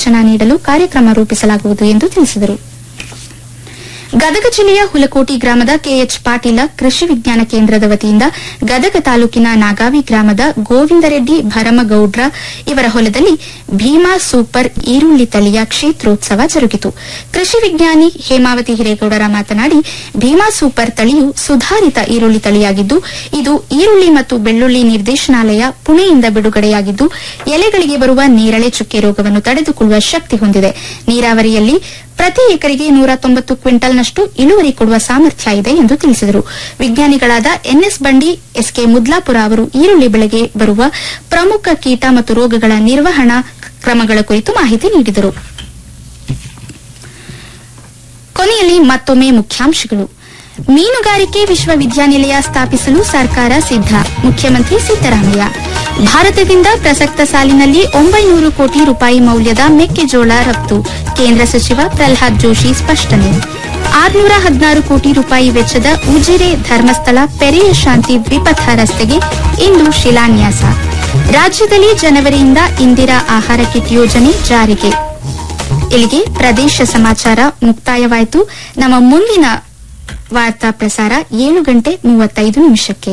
ಮಾರ್ಗದರ್ಶನ ನೀಡಲು ಕಾರ್ಯಕ್ರಮ ರೂಪಿಸಲಾಗುವುದು ಎಂದು ತಿಳಿಸಿದರು ಗದಗ ಜಿಲ್ಲೆಯ ಹುಲಕೋಟಿ ಗ್ರಾಮದ ಕೆಎಚ್ ಪಾಟೀಲ ಕೃಷಿ ವಿಜ್ಞಾನ ಕೇಂದ್ರದ ವತಿಯಿಂದ ಗದಗ ತಾಲೂಕಿನ ನಾಗಾವಿ ಗ್ರಾಮದ ಗೋವಿಂದರೆಡ್ಡಿ ಭರಮಗೌಡ್ರ ಇವರ ಹೊಲದಲ್ಲಿ ಭೀಮಾ ಸೂಪರ್ ಈರುಳ್ಳಿ ತಳಿಯ ಕ್ಷೇತ್ರೋತ್ಸವ ಜರುಗಿತು ಕೃಷಿ ವಿಜ್ಞಾನಿ ಹೇಮಾವತಿ ಹಿರೇಗೌಡರ ಮಾತನಾಡಿ ಭೀಮಾ ಸೂಪರ್ ತಳಿಯು ಸುಧಾರಿತ ಈರುಳ್ಳಿ ತಳಿಯಾಗಿದ್ದು ಇದು ಈರುಳ್ಳಿ ಮತ್ತು ಬೆಳ್ಳುಳ್ಳಿ ನಿರ್ದೇಶನಾಲಯ ಪುಣೆಯಿಂದ ಬಿಡುಗಡೆಯಾಗಿದ್ದು ಎಲೆಗಳಿಗೆ ಬರುವ ನೇರಳೆ ಚುಕ್ಕೆ ರೋಗವನ್ನು ತಡೆದುಕೊಳ್ಳುವ ಶಕ್ತಿ ಹೊಂದಿದೆ ನೀರಾವರಿಯಲ್ಲಿ ಪ್ರತಿ ಎಕರೆಗೆ ನೂರ ತೊಂಬತ್ತು ಕ್ವಿಂಟಲ್ನಷ್ಟು ಇಳುವರಿ ಕೊಡುವ ಸಾಮರ್ಥ್ಯ ಇದೆ ಎಂದು ತಿಳಿಸಿದರು ವಿಜ್ಞಾನಿಗಳಾದ ಎನ್ಎಸ್ ಬಂಡಿ ಎಸ್ಕೆ ಮುದ್ಲಾಪುರ ಅವರು ಈರುಳ್ಳಿ ಬೆಳೆಗೆ ಬರುವ ಪ್ರಮುಖ ಕೀಟ ಮತ್ತು ರೋಗಗಳ ನಿರ್ವಹಣಾ ಕ್ರಮಗಳ ಕುರಿತು ಮಾಹಿತಿ ನೀಡಿದರು ಕೊನೆಯಲ್ಲಿ ಮತ್ತೊಮ್ಮೆ ಮುಖ್ಯಾಂಶಗಳು ಮೀನುಗಾರಿಕೆ ವಿಶ್ವವಿದ್ಯಾನಿಲಯ ಸ್ಥಾಪಿಸಲು ಸರ್ಕಾರ ಸಿದ್ಧ ಮುಖ್ಯಮಂತ್ರಿ ಸಿದ್ದರಾಮಯ್ಯ ಭಾರತದಿಂದ ಪ್ರಸಕ್ತ ಸಾಲಿನಲ್ಲಿ ಒಂಬೈನೂರು ಕೋಟಿ ರೂಪಾಯಿ ಮೌಲ್ಯದ ಮೆಕ್ಕೆಜೋಳ ರಫ್ತು ಕೇಂದ್ರ ಸಚಿವ ಪ್ರಲ್ಹಾದ್ ಜೋಶಿ ಸ್ಪಷ್ಟನೆ ಆರುನೂರ ಹದಿನಾರು ಕೋಟಿ ರೂಪಾಯಿ ವೆಚ್ಚದ ಉಜಿರೆ ಧರ್ಮಸ್ಥಳ ಪೆರೆಯ ಶಾಂತಿ ದ್ವಿಪಥ ರಸ್ತೆಗೆ ಇಂದು ಶಿಲಾನ್ಯಾಸ ರಾಜ್ಯದಲ್ಲಿ ಜನವರಿಯಿಂದ ಇಂದಿರಾ ಆಹಾರ ಕಿಟ್ ಯೋಜನೆ ಜಾರಿಗೆ ಇಲ್ಲಿಗೆ ಪ್ರದೇಶ ಸಮಾಚಾರ ಮುಕ್ತಾಯವಾಯಿತು ನಮ್ಮ ಮುಂದಿನ ವಾರ್ತಾ ಪ್ರಸಾರ ಏಳು ಗಂಟೆ ಮೂವತ್ತೈದು ನಿಮಿಷಕ್ಕೆ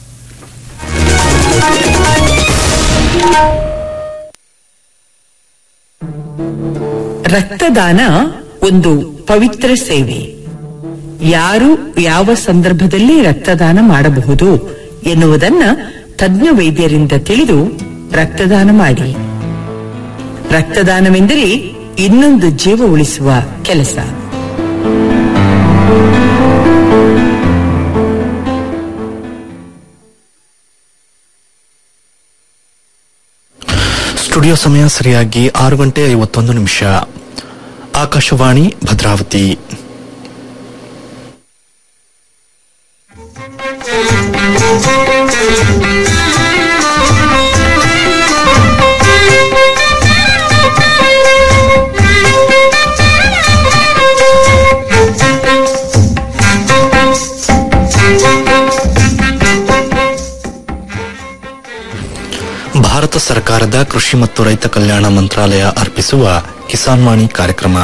ರಕ್ತದಾನ ಒಂದು ಪವಿತ್ರ ಸೇವೆ ಯಾರು ಯಾವ ಸಂದರ್ಭದಲ್ಲಿ ರಕ್ತದಾನ ಮಾಡಬಹುದು ಎನ್ನುವುದನ್ನ ತಜ್ಞ ವೈದ್ಯರಿಂದ ತಿಳಿದು ರಕ್ತದಾನ ಮಾಡಿ ರಕ್ತದಾನವೆಂದರೆ ಇನ್ನೊಂದು ಜೀವ ಉಳಿಸುವ ಕೆಲಸ ಸ್ಟುಡಿಯೋ ಸಮಯ ಸರಿಯಾಗಿ ಆರು ಗಂಟೆ ಐವತ್ತೊಂದು ನಿಮಿಷ ಆಕಾಶವಾಣಿ ಭದ್ರಾವತಿ ಭಾರತ ಸರ್ಕಾರದ ಕೃಷಿ ಮತ್ತು ರೈತ ಕಲ್ಯಾಣ ಮಂತ್ರಾಲಯ ಅರ್ಪಿಸುವ ಕಿಸಾನ್ ವಾಣಿ ಕಾರ್ಯಕ್ರಮ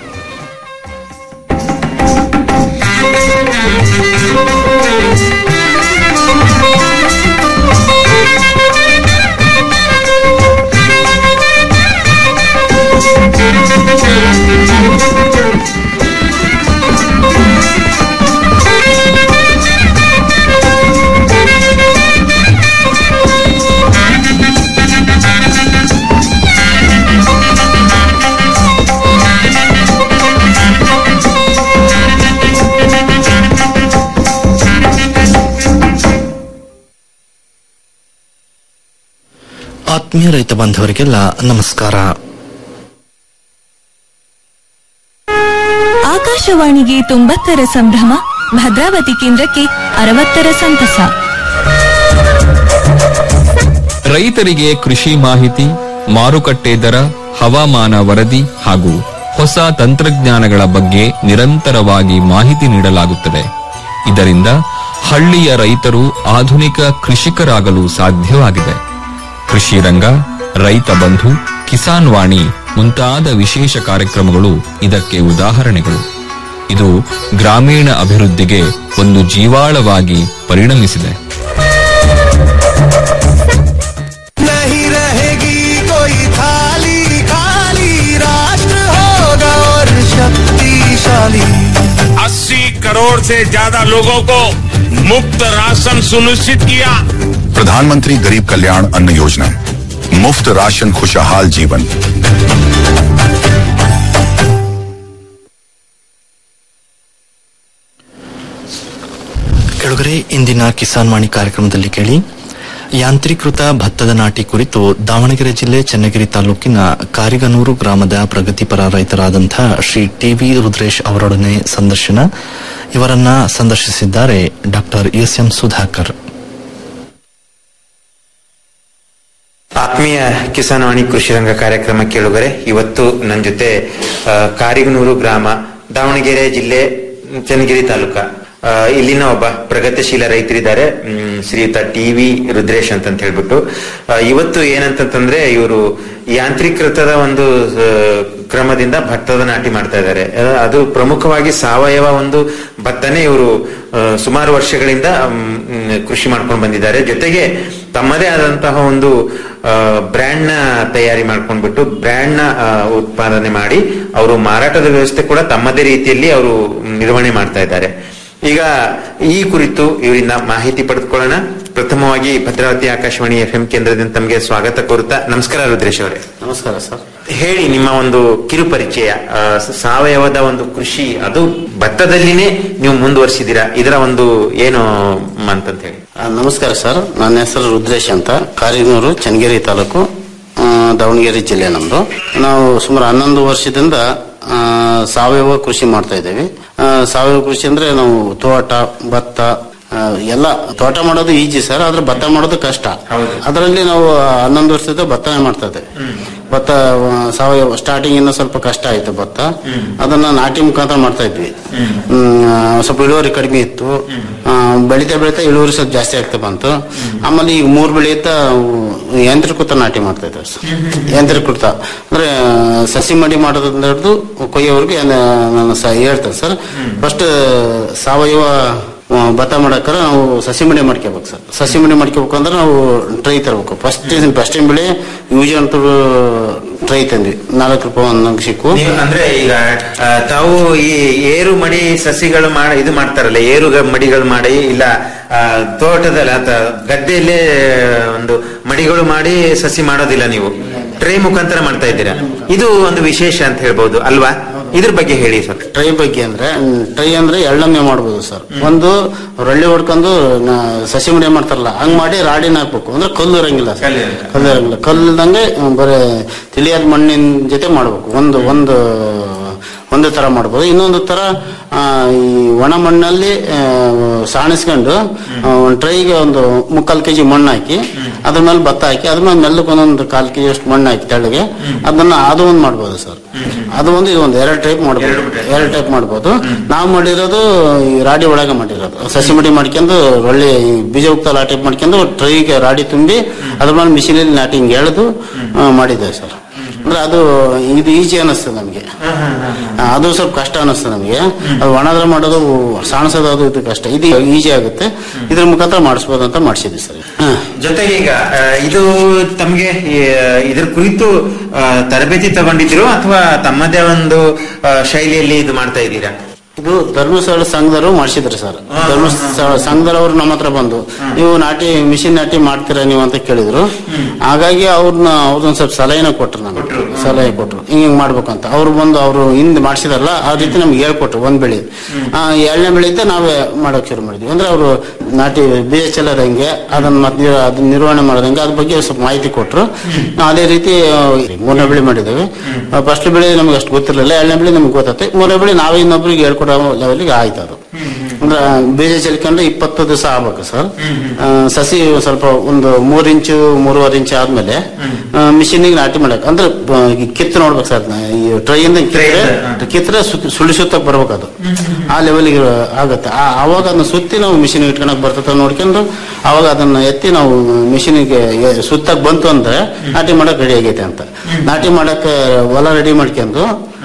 ಆತ್ಮೀಯ ರೈತ ಬಾಂಧವರಿಗೆಲ್ಲ ನಮಸ್ಕಾರ ಆಕಾಶವಾಣಿಗೆ ತೊಂಬತ್ತರ ಸಂಭ್ರಮ ಭದ್ರಾವತಿ ಕೇಂದ್ರಕ್ಕೆ ಅರವತ್ತರ ಸಂತಸ ರೈತರಿಗೆ ಕೃಷಿ ಮಾಹಿತಿ ಮಾರುಕಟ್ಟೆ ದರ ಹವಾಮಾನ ವರದಿ ಹಾಗೂ ಹೊಸ ತಂತ್ರಜ್ಞಾನಗಳ ಬಗ್ಗೆ ನಿರಂತರವಾಗಿ ಮಾಹಿತಿ ನೀಡಲಾಗುತ್ತದೆ ಇದರಿಂದ ಹಳ್ಳಿಯ ರೈತರು ಆಧುನಿಕ ಕೃಷಿಕರಾಗಲು ಸಾಧ್ಯವಾಗಿದೆ ಕೃಷಿ ರಂಗ ರೈತ ಬಂಧು ಕಿಸಾನ್ ವಾಣಿ ಮುಂತಾದ ವಿಶೇಷ ಕಾರ್ಯಕ್ರಮಗಳು ಇದಕ್ಕೆ ಉದಾಹರಣೆಗಳು ಇದು ಗ್ರಾಮೀಣ ಅಭಿವೃದ್ಧಿಗೆ ಒಂದು ಜೀವಾಳವಾಗಿ ಪರಿಣಮಿಸಿದೆ नहीं रहेगी कोई थाली खाली राष्ट्र होगा और शक्तिशाली अस्सी करोड़ से ज्यादा लोगों को मुफ्त राशन सुनिश्चित किया प्रधानमंत्री गरीब कल्याण अन्न योजना मुफ्त राशन खुशहाल जीवन ಕೆಳಗರೆ ಇಂದಿನ ಕಿಸಾನ್ ವಾಣಿ ಕಾರ್ಯಕ್ರಮದಲ್ಲಿ ಕೇಳಿ ಯಾಂತ್ರೀಕೃತ ಭತ್ತದ ನಾಟಿ ಕುರಿತು ದಾವಣಗೆರೆ ಜಿಲ್ಲೆ ಚನ್ನಗಿರಿ ತಾಲೂಕಿನ ಕಾರಿಗನೂರು ಗ್ರಾಮದ ಪ್ರಗತಿಪರ ರೈತರಾದಂತಹ ಶ್ರೀ ಟಿವಿ ರುದ್ರೇಶ್ ಅವರೊಡನೆ ಸಂದರ್ಶನ ಇವರನ್ನ ಸಂದರ್ಶಿಸಿದ್ದಾರೆ ಡಾಕ್ಟರ್ ಎಸ್ ಎಂ ಸುಧಾಕರ್ ಆತ್ಮೀಯ ಕಿಸಾನ್ ವಾಣಿ ಕೃಷಿ ರಂಗ ಕಾರ್ಯಕ್ರಮ ಕೇಳುಗರೆ ಇವತ್ತು ನನ್ನ ಜೊತೆ ಆ, ಕಾರಿಗನೂರು ಗ್ರಾಮ ದಾವಣಗೆರೆ ಜಿಲ್ಲೆ ಚನ್ನಗಿರಿ ತಾಲೂಕ ಆ, ಇಲ್ಲಿನ ಒಬ್ಬ ಪ್ರಗತಿಶೀಲ ರೈತರಿದ್ದಾರೆ ಮ್, ಶ್ರೀಯುತ ಟಿ ವಿ ರುದ್ರೇಶ್ ಅಂತ ಹೇಳ್ಬಿಟ್ಟು ಆ, ಇವತ್ತು ಏನಂತಂದ್ರೆ ಇವರು ಯಾಂತ್ರೀಕೃತದ ಒಂದು ಆ, ಕ್ರಮದಿಂದ ಭತ್ತದ ನಾಟಿ ಮಾಡ್ತಾ ಇದ್ದಾರೆ ಆ, ಅದು ಪ್ರಮುಖವಾಗಿ ಸಾವಯವ ಒಂದು ಭತ್ತನೇ ಇವರು ಆ, ಸುಮಾರು ವರ್ಷಗಳಿಂದ ಮ್, ಮ್, ಕೃಷಿ ಮಾಡ್ಕೊಂಡು ಬಂದಿದ್ದಾರೆ ಜೊತೆಗೆ ತಮ್ಮದೇ ಆದಂತಹ ಒಂದು ಬ್ರ್ಯಾಂಡ್ ನ ತಯಾರಿ ಮಾಡ್ಕೊಂಡ್ಬಿಟ್ಟು ಬ್ರ್ಯಾಂಡ್ ನ ಆ, ಉತ್ಪಾದನೆ ಮಾಡಿ ಅವರು ಮಾರಾಟದ ವ್ಯವಸ್ಥೆ ಕೂಡ ತಮ್ಮದೇ ರೀತಿಯಲ್ಲಿ ಅವರು ನಿರ್ವಹಣೆ ಮಾಡ್ತಾ ಇದ್ದಾರೆ ಈಗ ಈ ಕುರಿತು ಇವರಿಂದ ಮಾಹಿತಿ ಪಡೆದುಕೊಳ್ಳೋಣ ಪ್ರಥಮವಾಗಿ ಭದ್ರಾವತಿ ಆಕಾಶವಾಣಿ ಎಫ್ ಎಂ ಕೇಂದ್ರದಿಂದ ತಮಗೆ ಸ್ವಾಗತ ಕೋರುತ್ತಾ ನಮಸ್ಕಾರ ರುದ್ರೇಶ್ ಅವರೇ ನಮಸ್ಕಾರ ಸರ್ ಹೇಳಿ ನಿಮ್ಮ ಒಂದು ಕಿರು ಪರಿಚಯ ಆ, ಸಾವಯವದ ಒಂದು ಕೃಷಿ ಅದು ಭತ್ತದಲ್ಲಿನೇ ನೀವು ಮುಂದುವರಿಸಿದ್ದೀರಾ ಇದರ ಒಂದು ಏನು ಅಂತಂತ ಹೇಳಿ ಆ, ನಮಸ್ಕಾರ ಸರ್ ನನ್ನ ಹೆಸರು ರುದ್ರೇಶ್ ಅಂತ ಕಾರಿನೂರು ಚನ್ನಗಿರಿ ತಾಲೂಕು ಆ, ದಾವಣಗೆರೆ ಜಿಲ್ಲೆ ನಮ್ದು ನಾವು ಸುಮಾರು ಹನ್ನೊಂದು ವರ್ಷದಿಂದ ಆ, ಸಾವಯವ ಕೃಷಿ ಮಾಡ್ತಾ ಇದ್ದೇವೆ ಆ, ಸಾವಯವ ಕೃಷಿ ಅಂದ್ರೆ ನಾವು ತೋಟ ಭತ್ತ ಆ, ಎಲ್ಲ ತೋಟ ಮಾಡೋದು ಈಜಿ ಸರ್ ಆದ್ರೆ ಭತ್ತ ಮಾಡೋದು ಕಷ್ಟ ಅದರಲ್ಲಿ ನಾವು ಹನ್ನೊಂದು ವರ್ಷದಿಂದ ಭತ್ತನೇ ಮಾಡ್ತಾ ಇದ್ದೇವೆ ಭತ್ತ ಆ, ಸಾವಯವ ಸ್ಟಾರ್ಟಿಂಗ್ ಇನ್ನೂ ಸ್ವಲ್ಪ ಕಷ್ಟ ಆಯ್ತು ಭತ್ತ ಅದನ್ನ ನಾಟಿ ಮುಖಾಂತರ ಮಾಡ್ತಾ ಇದ್ವಿ ಹ್ಮ್, ಆ, ಸ್ವಲ್ಪ ಇಳುವರಿ ಕಡಿಮೆ ಇತ್ತು ಆ, ಬೆಳಿತಾ ಬೆಳಿತಾ ಇಳುವರಿ ಸ್ವಲ್ಪ ಜಾಸ್ತಿ ಆಗ್ತಾ ಬಂತು ಆಮೇಲೆ ಈಗ ಮೂರ್ ಬೆಳೆಯುತ್ತಾ ಯಂತ್ರೀಕೃತ ನಾಟಿ ಮಾಡ್ತಾ ಇದ್ದೇವೆ ಸರ್ ಯಂತ್ರೀಕೃತ ಅಂದ್ರೆ ಆ, ಸಸಿ ಮಡಿ ಮಾಡೋದ್ರಿಂದ ಹಿಡಿದು ಕೊಯ್ಯೋವರೆಗೆ ನಾನು ಸ- ಹೇಳ್ತೇನೆ ಸರ್ ಫಸ್ಟ್ ಸಾವಯವ ಆ, ಭತ್ತ ಮಾಡಕ್ಕಾರ ನಾವು ಸಸಿ ಮಡಿ ಮಾಡ್ಕೋಬೇಕು ಸರ್ ಸಸಿ ಮಡಿ ಮಾಡ್ಕೋಬೇಕು ಅಂದ್ರೆ ನಾವು ಟ್ರೈ ತರಬೇಕು ಫಸ್ಟ್ ಫಸ್ಟ್ ಬೆಳೆ ಯೂಸ್ ಅಂತ ಟ್ರೈ ತಂದ್ವಿ ನಾಲ್ಕು ರೂಪಾಯಿ ಒಂದೊಂದು ಸಿಕ್ಕು ನೀವು ಅಂದ್ರೆ ಈಗ ಆ, ತಾವು ಈ ಏರು ಮಡಿ ಸಸಿಗಳು ಮಾಡಿ ಇದು ಮಾಡ್ತಾರಲ್ಲ ಏರು ಗ- ಮಡಿಗಳು ಮಾಡಿ ಇಲ್ಲ ಆ, ತೋಟದಲ್ಲಿ ಅಥವಾ ಗದ್ದೆಯಲ್ಲೇ ಒಂದು ಮಡಿಗಳು ಮಾಡಿ ಸಸಿ ಮಾಡೋದಿಲ್ಲ ನೀವು ಟ್ರೇ ಮುಖಾಂತರ ಮಾಡ್ತಾ ಇದ್ದೀರಾ ಇದು ಒಂದು ವಿಶೇಷ ಅಂತ ಹೇಳ್ಬೋದು ಅಲ್ವಾ ಇದ್ರ ಬಗ್ಗೆ ಹೇಳಿ ಸರ್ ಟ್ರೈ ಬಗ್ಗೆ ಅಂದ್ರೆ ಟ್ರೈ ಅಂದ್ರೆ ಎಳ್ಳಮ್ಮೆ ಮಾಡ್ಬೋದು ಸರ್ ಒಂದು ರೊಳ್ಳಿ ಹೊಡ್ಕೊಂಡು ನ- ಸಸಿ ಮಡಿ ಮಾಡ್ತಾರಲ್ಲ ಹಂಗ್ ಮಾಡಿ ರಾಡಿನ ಹಾಕ್ಬೇಕು ಅಂದ್ರೆ ಕಲ್ಲು ಇರಂಗಿಲ್ಲ ಸರ್ ಕಲ್ಲು ಇರಂಗಿಲ್ಲ ಕಲ್ಲು ಇಲ್ದಂಗೆ ಬರೀ ತಿಳಿಯಾದ ಮಣ್ಣಿನ ಜೊತೆ ಮಾಡ್ಬೇಕು ಒಂದು ಒಂದು ಒಂದು ತರ ಮಾಡ್ಬೋದು ಇನ್ನೊಂದು ತರ ಆ, ಈ ಒಣ ಮಣ್ಣಲ್ಲಿ ಆ, ಸಾಣಿಸ್ಕೊಂಡು ಆ, ಒಂದು ಟ್ರೈಗೆ ಒಂದು ಮುಕ್ಕಾಲು ಕೆಜಿ ಮಣ್ಣು ಹಾಕಿ ಅದ್ರ ಮೇಲೆ ಭತ್ತ ಹಾಕಿ ಅದ್ರ ಮೇಲೆ ಮೆಲ್ಲಕ್ಕೆ ಒಂದೊಂದು ಕಾಲು ಕೆಜಿ ಅಷ್ಟು ಮಣ್ಣು ಹಾಕಿ ತೆಳ್ಳಗೆ ಅದನ್ನ ಅದು ಒಂದು ಮಾಡ್ಬೋದು ಸರ್ ಅದು ಒಂದು ಇದು ಒಂದು ಎರಡು ಟೈಪ್ ಮಾಡ್ಬೋದು ಎರಡು ಟೈಪ್ ಮಾಡ್ಬೋದು ನಾವು ಮಾಡಿರೋದು ಈ ರಾಡಿ ಒಳಗೆ ಮಾಡಿರೋದು ಸಸಿ ಮಡಿ ಮಾಡ್ಕೊಂಡು ಒಳ್ಳೆ ಈ ಬೀಜ ಉಕ್ತಲ್ಲ ಆ ಟೈಪ್ ಮಾಡ್ಕೊಂಡು ಟ್ರೈಗೆ ರಾಡಿ ತುಂಬಿ ಅದ್ರ ಮೇಲೆ ಮಿಷಿನಲ್ಲಿ ನಾಟಿ ಹಿಂಗೆ ಎಳೆದು ಆ, ಮಾಡಿದ್ದೇವೆ ಸರ್ ಅಂದ್ರೆ ಅದು ಇದು ಈಜಿ ಅನ್ನಿಸ್ತದೆ ನಮಗೆ ಅದು ಸ್ವಲ್ಪ ಕಷ್ಟ ಅನ್ನಿಸ್ತದೆ ನಮಗೆ ಅದು ಒಣದ್ರ ಮಾಡೋದು ಸಾಣಿಸೋದು ಅದು ಇದು ಕಷ್ಟ ಇದು ಈಜಿ ಆಗುತ್ತೆ ಇದ್ರ ಮುಖಾಂತರ ಮಾಡಿಸ್ಬೋದು ಅಂತ ಮಾಡಿಸಿದ್ವಿ ಸರ್ ಹಾ. ಜೊತೆಗೆ ಈಗ ಆ, ಇದು ತಮ್ಗೆ ಈ, ಇದ್ರ ಕುರಿತು ಆ, ತರಬೇತಿ ತಗೊಂಡಿದ್ರು ಅಥವಾ ತಮ್ಮದೇ ಒಂದು ಆ, ಶೈಲಿಯಲ್ಲಿ ಇದು ಮಾಡ್ತಾ ಇದ್ದೀರಾ ಇದು ಧರ್ಮಸ್ಥಳ ಸಂಘದವರು ಮಾಡಿಸಿದ್ರು ಸರ್ ಧರ್ಮಸ್ಥಳ ಸಂಘದವರು ನಮ್ಮ ಹತ್ರ ಬಂದು ನೀವು ನಾಟಿ ಮಿಷಿನ್ ನಾಟಿ ಮಾಡ್ತೀರಾ ನೀವು ಅಂತ ಕೇಳಿದ್ರು ಹಾಗಾಗಿ ಅವ್ರನ್ನ ಅವ್ರದೊಂದ್ ಸ್ವಲ್ಪ ಸಲಹೆನ ಕೊಟ್ರು ನಮ್ಗೆ ಸಲಹೆ ಕೊಟ್ರು ಹಿಂಗ್ ಹಿಂಗ್ ಮಾಡ್ಬೇಕಂತ ಅವ್ರು ಬಂದು ಅವರು ಹಿಂದೆ ಮಾಡಿಸಿದಾರಲ್ಲ ಆ ರೀತಿ ನಮ್ಗೆ ಹೇಳ್ಕೊಟ್ರು ಒಂದ್ ಬೆಳೆ ಆ, ಎರಡನೇ ಬೆಳೆಯಿಂದ ನಾವೇ ಮಾಡಕ್ ಶುರು ಮಾಡಿದ್ವಿ ಅಂದ್ರೆ ಅವರು ನಾಟಿ ಬೀಜ ಚೆಲ್ಲೋದು ಹೆಂಗೆ ಅದನ್ನ ಮತ್ತೆ ಅದನ್ನ ನಿರ್ವಹಣೆ ಮಾಡೋದು ಹೆಂಗೆ ಅದ್ರ ಬಗ್ಗೆ ಸ್ವಲ್ಪ ಮಾಹಿತಿ ಕೊಟ್ರು ನಾವು ಅದೇ ರೀತಿ ಆ, ಮೂರನೇ ಬೆಳೆ ಮಾಡಿದ್ದೇವೆ ಫಸ್ಟ್ ಬೆಳೆ ನಮ್ಗೆ ಅಷ್ಟು ಗೊತ್ತಿರಲಿಲ್ಲ ಎರಡನೇ ಬೆಳೆ ನಮ್ಗೆ ಗೊತ್ತಾಯ್ತು ಮೂರನೇ ಬೆಳೆ ನಾವೇ ಇನ್ನೊಬ್ರಿಗೆ ಹೇಳ್ಕೊಡೋ ಲೆವೆಲ್ಗೆ ಆಯ್ತು ಅದು ಅಂದ್ರೆ ಬೀಜ ಚೆಲ್ಕೊಂಡು ಇಪ್ಪತ್ತು ದಿವಸ ಆಗ್ಬೇಕು ಸರ್ ಆ, ಸಸಿ ಒಂದ್ ಸ್ವಲ್ಪ ಒಂದು ಮೂರ್ ಇಂಚು ಮೂರುವರೆ ಇಂಚು ಆದ್ಮೇಲೆ ಮಿಷಿನಿಗೆ ನಾಟಿ ಮಾಡಕ್ ಅಂದ್ರೆ ಆ, ಈ ಕಿತ್ತು ನೋಡ್ಬೇಕು ಸರ್ ಈ ಟ್ರೈಯಿಂದ ಕಿತ್ತರೆ ಕಿತ್ತರೆ ಸುಳಿ ಸುತ್ತಕ್ ಬರ್ಬೇಕು ಅದು ಆ ಲೆವೆಲ್ಗೆ ಆಗುತ್ತೆ ಆ- ಆವಾಗ ಅದನ್ನ ಸುತ್ತಿ ನಾವು ಮಿಷಿನ್ ಇಟ್ಕೊಳಕ್ ಬರ್ತದೆ ನೋಡ್ಕೊಂಡು ಅವಾಗ ಅದನ್ನ ಎತ್ತಿ ನಾವು ಮಿಷಿನಿಗೆ ಸುತ್ತಕ್ ಬಂತು ಅಂದ್ರೆ ನಾಟಿ ಮಾಡಕ್ ರೆಡಿ ಆಗೈತೆ ಅಂತ ನಾಟಿ ಮಾಡಕ್ ಹೊಲ ರೆಡಿ ಮಾಡ್ಕೊಂಡು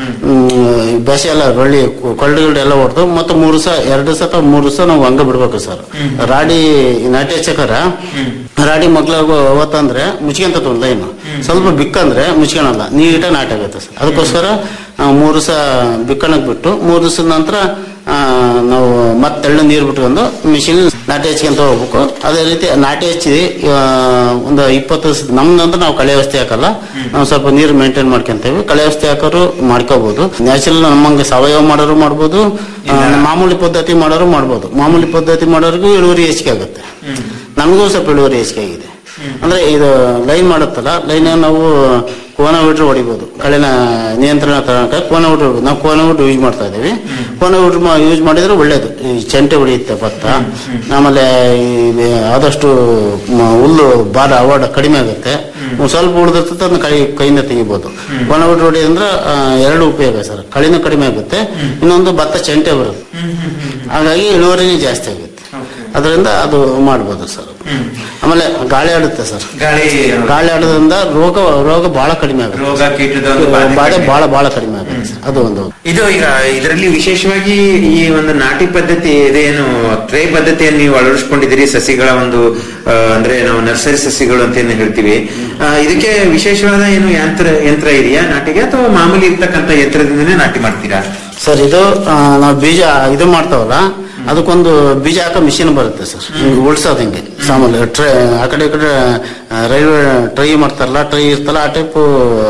ಹ್ಮ್, ಬೆಸೆ ಎಲ್ಲ ರೊಳ್ಳಿ ಕೊಳ್ಳಿ ಗಿಳ್ಳಿ ಎಲ್ಲ ಹೊಡೆದು ಮತ್ತೆ ಮೂರು ದಿವಸ ಎರಡು ದಿವಸ ಅಥವಾ ಮೂರು ದಿವಸ ನಾವು ಹಂಗ ಬಿಡ್ಬೇಕು ಸರ್ ರಾಡಿ ನಾಟಿ ಹಚ್ಚಕರ ರಾಡಿ ಮಗ್ಲಾಗ ಅವತ್ತಂದ್ರೆ ಮುಚ್ಕೊಂತ ಒಂದು ಲೈನ್ ಸ್ವಲ್ಪ ಬಿಕ್ಕಂದ್ರೆ ಮುಚ್ಕೊಳಲ್ಲ ನೀಟಾಗಿ ನಾಟಿ ಆಗುತ್ತೆ ಸರ್ ಅದಕ್ಕೋಸ್ಕರ ನಾವು ಮೂರು ದಿವಸ ಬಿಕ್ಕಣಕ್ ಬಿಟ್ಟು ಮೂರು ದಿವಸದ ನಂತರ ಆ, ನಾವು ಮತ್ತೆ ಎಳ್ಳು ನೀರು ಬಿಟ್ಕೊಂಡು ಮಿಷಿನ್ ನಾಟಿ ಹಚ್ಕೊಂತ ಹೋಗ್ಬೇಕು ಅದೇ ರೀತಿ ನಾಟಿ ಹಚ್ಚಿ ಆ, ಒಂದು ಇಪ್ಪತ್ತು ದಿವಸ ನಮ್ದಂದ್ರೆ ನಾವು ಕಳೆ ವ್ಯವಸ್ಥೆ ಹಾಕಲ್ಲ ನಾವು ಸ್ವಲ್ಪ ನೀರು ಮೇಂಟೈನ್ ಮಾಡ್ಕೊಂತೇವೆ ಕಳೆ ವ್ಯವಸ್ಥೆ ಹಾಕೋರು ಮಾಡ್ಕೋಬಹುದು ನ್ಯಾಚುರಲ್ ನಮ್ಮಂಗೆ ಸಾವಯವ ಮಾಡೋರು ಮಾಡ್ಬೋದು ಆ, ಮಾಮೂಲಿ ಪದ್ಧತಿ ಮಾಡೋರು ಮಾಡ್ಬೋದು ಮಾಮೂಲಿ ಪದ್ಧತಿ ಮಾಡೋರಿಗೂ ಇಳುವರಿ ಹೆಚ್ಚಿಗೆ ಆಗುತ್ತೆ ನಮಗೂ ಸ್ವಲ್ಪ ಇಳುವರಿ ಹೆಚ್ಚಿಗೆ ಆಗಿದೆ ಅಂದ್ರೆ ಇದು ಲೈನ್ ಮಾಡುತ್ತಲ್ಲ ಲೈನ್ ನಾವು ಕೋನ ಬಿಟ್ರೆ ಹೊಡಿಬೋದು ಕಳೆನ ನಿಯಂತ್ರಣ ತಗೊಳಕ ಕೋನ ಬಿಟ್ರೆ ಹೊಡಿಬೋದು ನಾವು ಕೋನ ಬಿಟ್ಟು ಯೂಸ್ ಮಾಡ್ತಾ ಇದೀವಿ ಕೋನ ಬಿಟ್ಟು ಯೂಸ್ ಮಾಡಿದ್ರೆ ಒಳ್ಳೇದು ಈ ಚೆಂಟೆ ಹೊಡಿಯುತ್ತೆ ಭತ್ತ ಆಮೇಲೆ ಈ ಆದಷ್ಟು ಮ- ಹುಲ್ಲು ಭಾರ ಅವಾರ್ಡ್ ಕಡಿಮೆ ಆಗುತ್ತೆ ಒಂದ್ ಸ್ವಲ್ಪ ಉಳಿದಿರ್ತದೆ ಅದನ್ನ ಕೈ ಕೈಯಿಂದ ತೆಗಿಬೋದು ಕೋನ ಬಿಟ್ಟು ಹೊಡಿ ಅಂದ್ರೆ ಆ, ಎರಡು ಉಪಯೋಗ ಸರ್ ಕಳಿನೂ ಕಡಿಮೆ ಆಗುತ್ತೆ ಇನ್ನೊಂದು ಭತ್ತ ಚೆಂಟೆ ಬರುತ್ತೆ ಹಾಗಾಗಿ ಇಳುವರಿನೇ ಜಾಸ್ತಿ ಆಗುತ್ತೆ ಅದರಿಂದ ಅದು ಮಾಡ್ಬೋದು ಸರ್ ಆಮೇಲೆ ಗಾಳಿ ಆಡುತ್ತೆ ಸರ್ ಗಾಳಿ ಗಾಳಿ ಆಡೋದ್ರಿಂದ ರೋಗ ರೋಗ ಬಹಳ ಕಡಿಮೆ ಆಗುತ್ತೆ ರೋಗ ಕೀಟದ ಒಂದು ಬಾಧೆ ಬಾಧೆ ಕಡಿಮೆ. ಬಹಳ ಬಹಳ ಕಡಿಮೆ ಆಗುತ್ತೆ ಸರ್ ಅದು ಒಂದು ಇದು ಈಗ ಇದರಲ್ಲಿ ವಿಶೇಷವಾಗಿ ಈ ಒಂದು ನಾಟಿ ಪದ್ಧತಿ ಇದೇನು ಟ್ರೇ ಪದ್ಧತಿಯನ್ನು ನೀವು ಅಳವಡಿಸ್ಕೊಂಡಿದ್ದೀರಿ ಸಸಿಗಳ ಒಂದು ಆ, ಅಂದ್ರೆ ನಾವು ನರ್ಸರಿ ಸಸಿಗಳು ಅಂತ ಏನು ಹೇಳ್ತೀವಿ ಆ, ಇದಕ್ಕೆ ವಿಶೇಷವಾದ ಏನು ಯಂತ್ರ ಯಂತ್ರ ಇದೆಯಾ ನಾಟಿಗೆ ಅಥವಾ ಮಾಮೂಲಿ ಇರ್ತಕ್ಕಂಥ ಯಂತ್ರದಿಂದನೇ ನಾಟಿ ಮಾಡ್ತೀರಾ ಸರ್ ಇದು ಆ, ನಾವು ಬೀಜ ಇದು ಮಾಡ್ತಾವಲ್ಲ ಅದಕ್ಕೊಂದು ಬೀಜ ಹಾಕೋ ಮಿಷಿನ್ ಬರುತ್ತೆ ಸರ್ ಉಳ್ಸೋದು ಹಿಂಗೆ ಸಾಮಾನ್ಯ ಟ್ರೈ ಆ ಕಡೆ ಈ ಕಡೆ ಆ, ರೈಲ್ವೆ ಟ್ರೈ ಮಾಡ್ತಾರಲ್ಲ ಟ್ರೈ ಇರ್ತಲ್ಲ ಆ ಟೈಪ್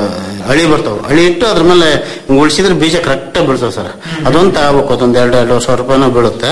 ಹಳಿ ಬರ್ತಾವ ಹಳಿ ಇಟ್ಟು ಅದ್ರ ಮೇಲೆ ಹಿಂಗ್ ಉಳ್ಸಿದ್ರೆ ಬೀಜ ಕರೆಕ್ಟ್ ಬೀಳ್ತಾವ ಸರ್ ಅದೊಂದು ತಗೋಬೇಕು ಅದೊಂದು ಎರಡು ಎರಡು ಸಾವಿರ ರೂಪಾಯಿನೂ ಬೀಳುತ್ತೆ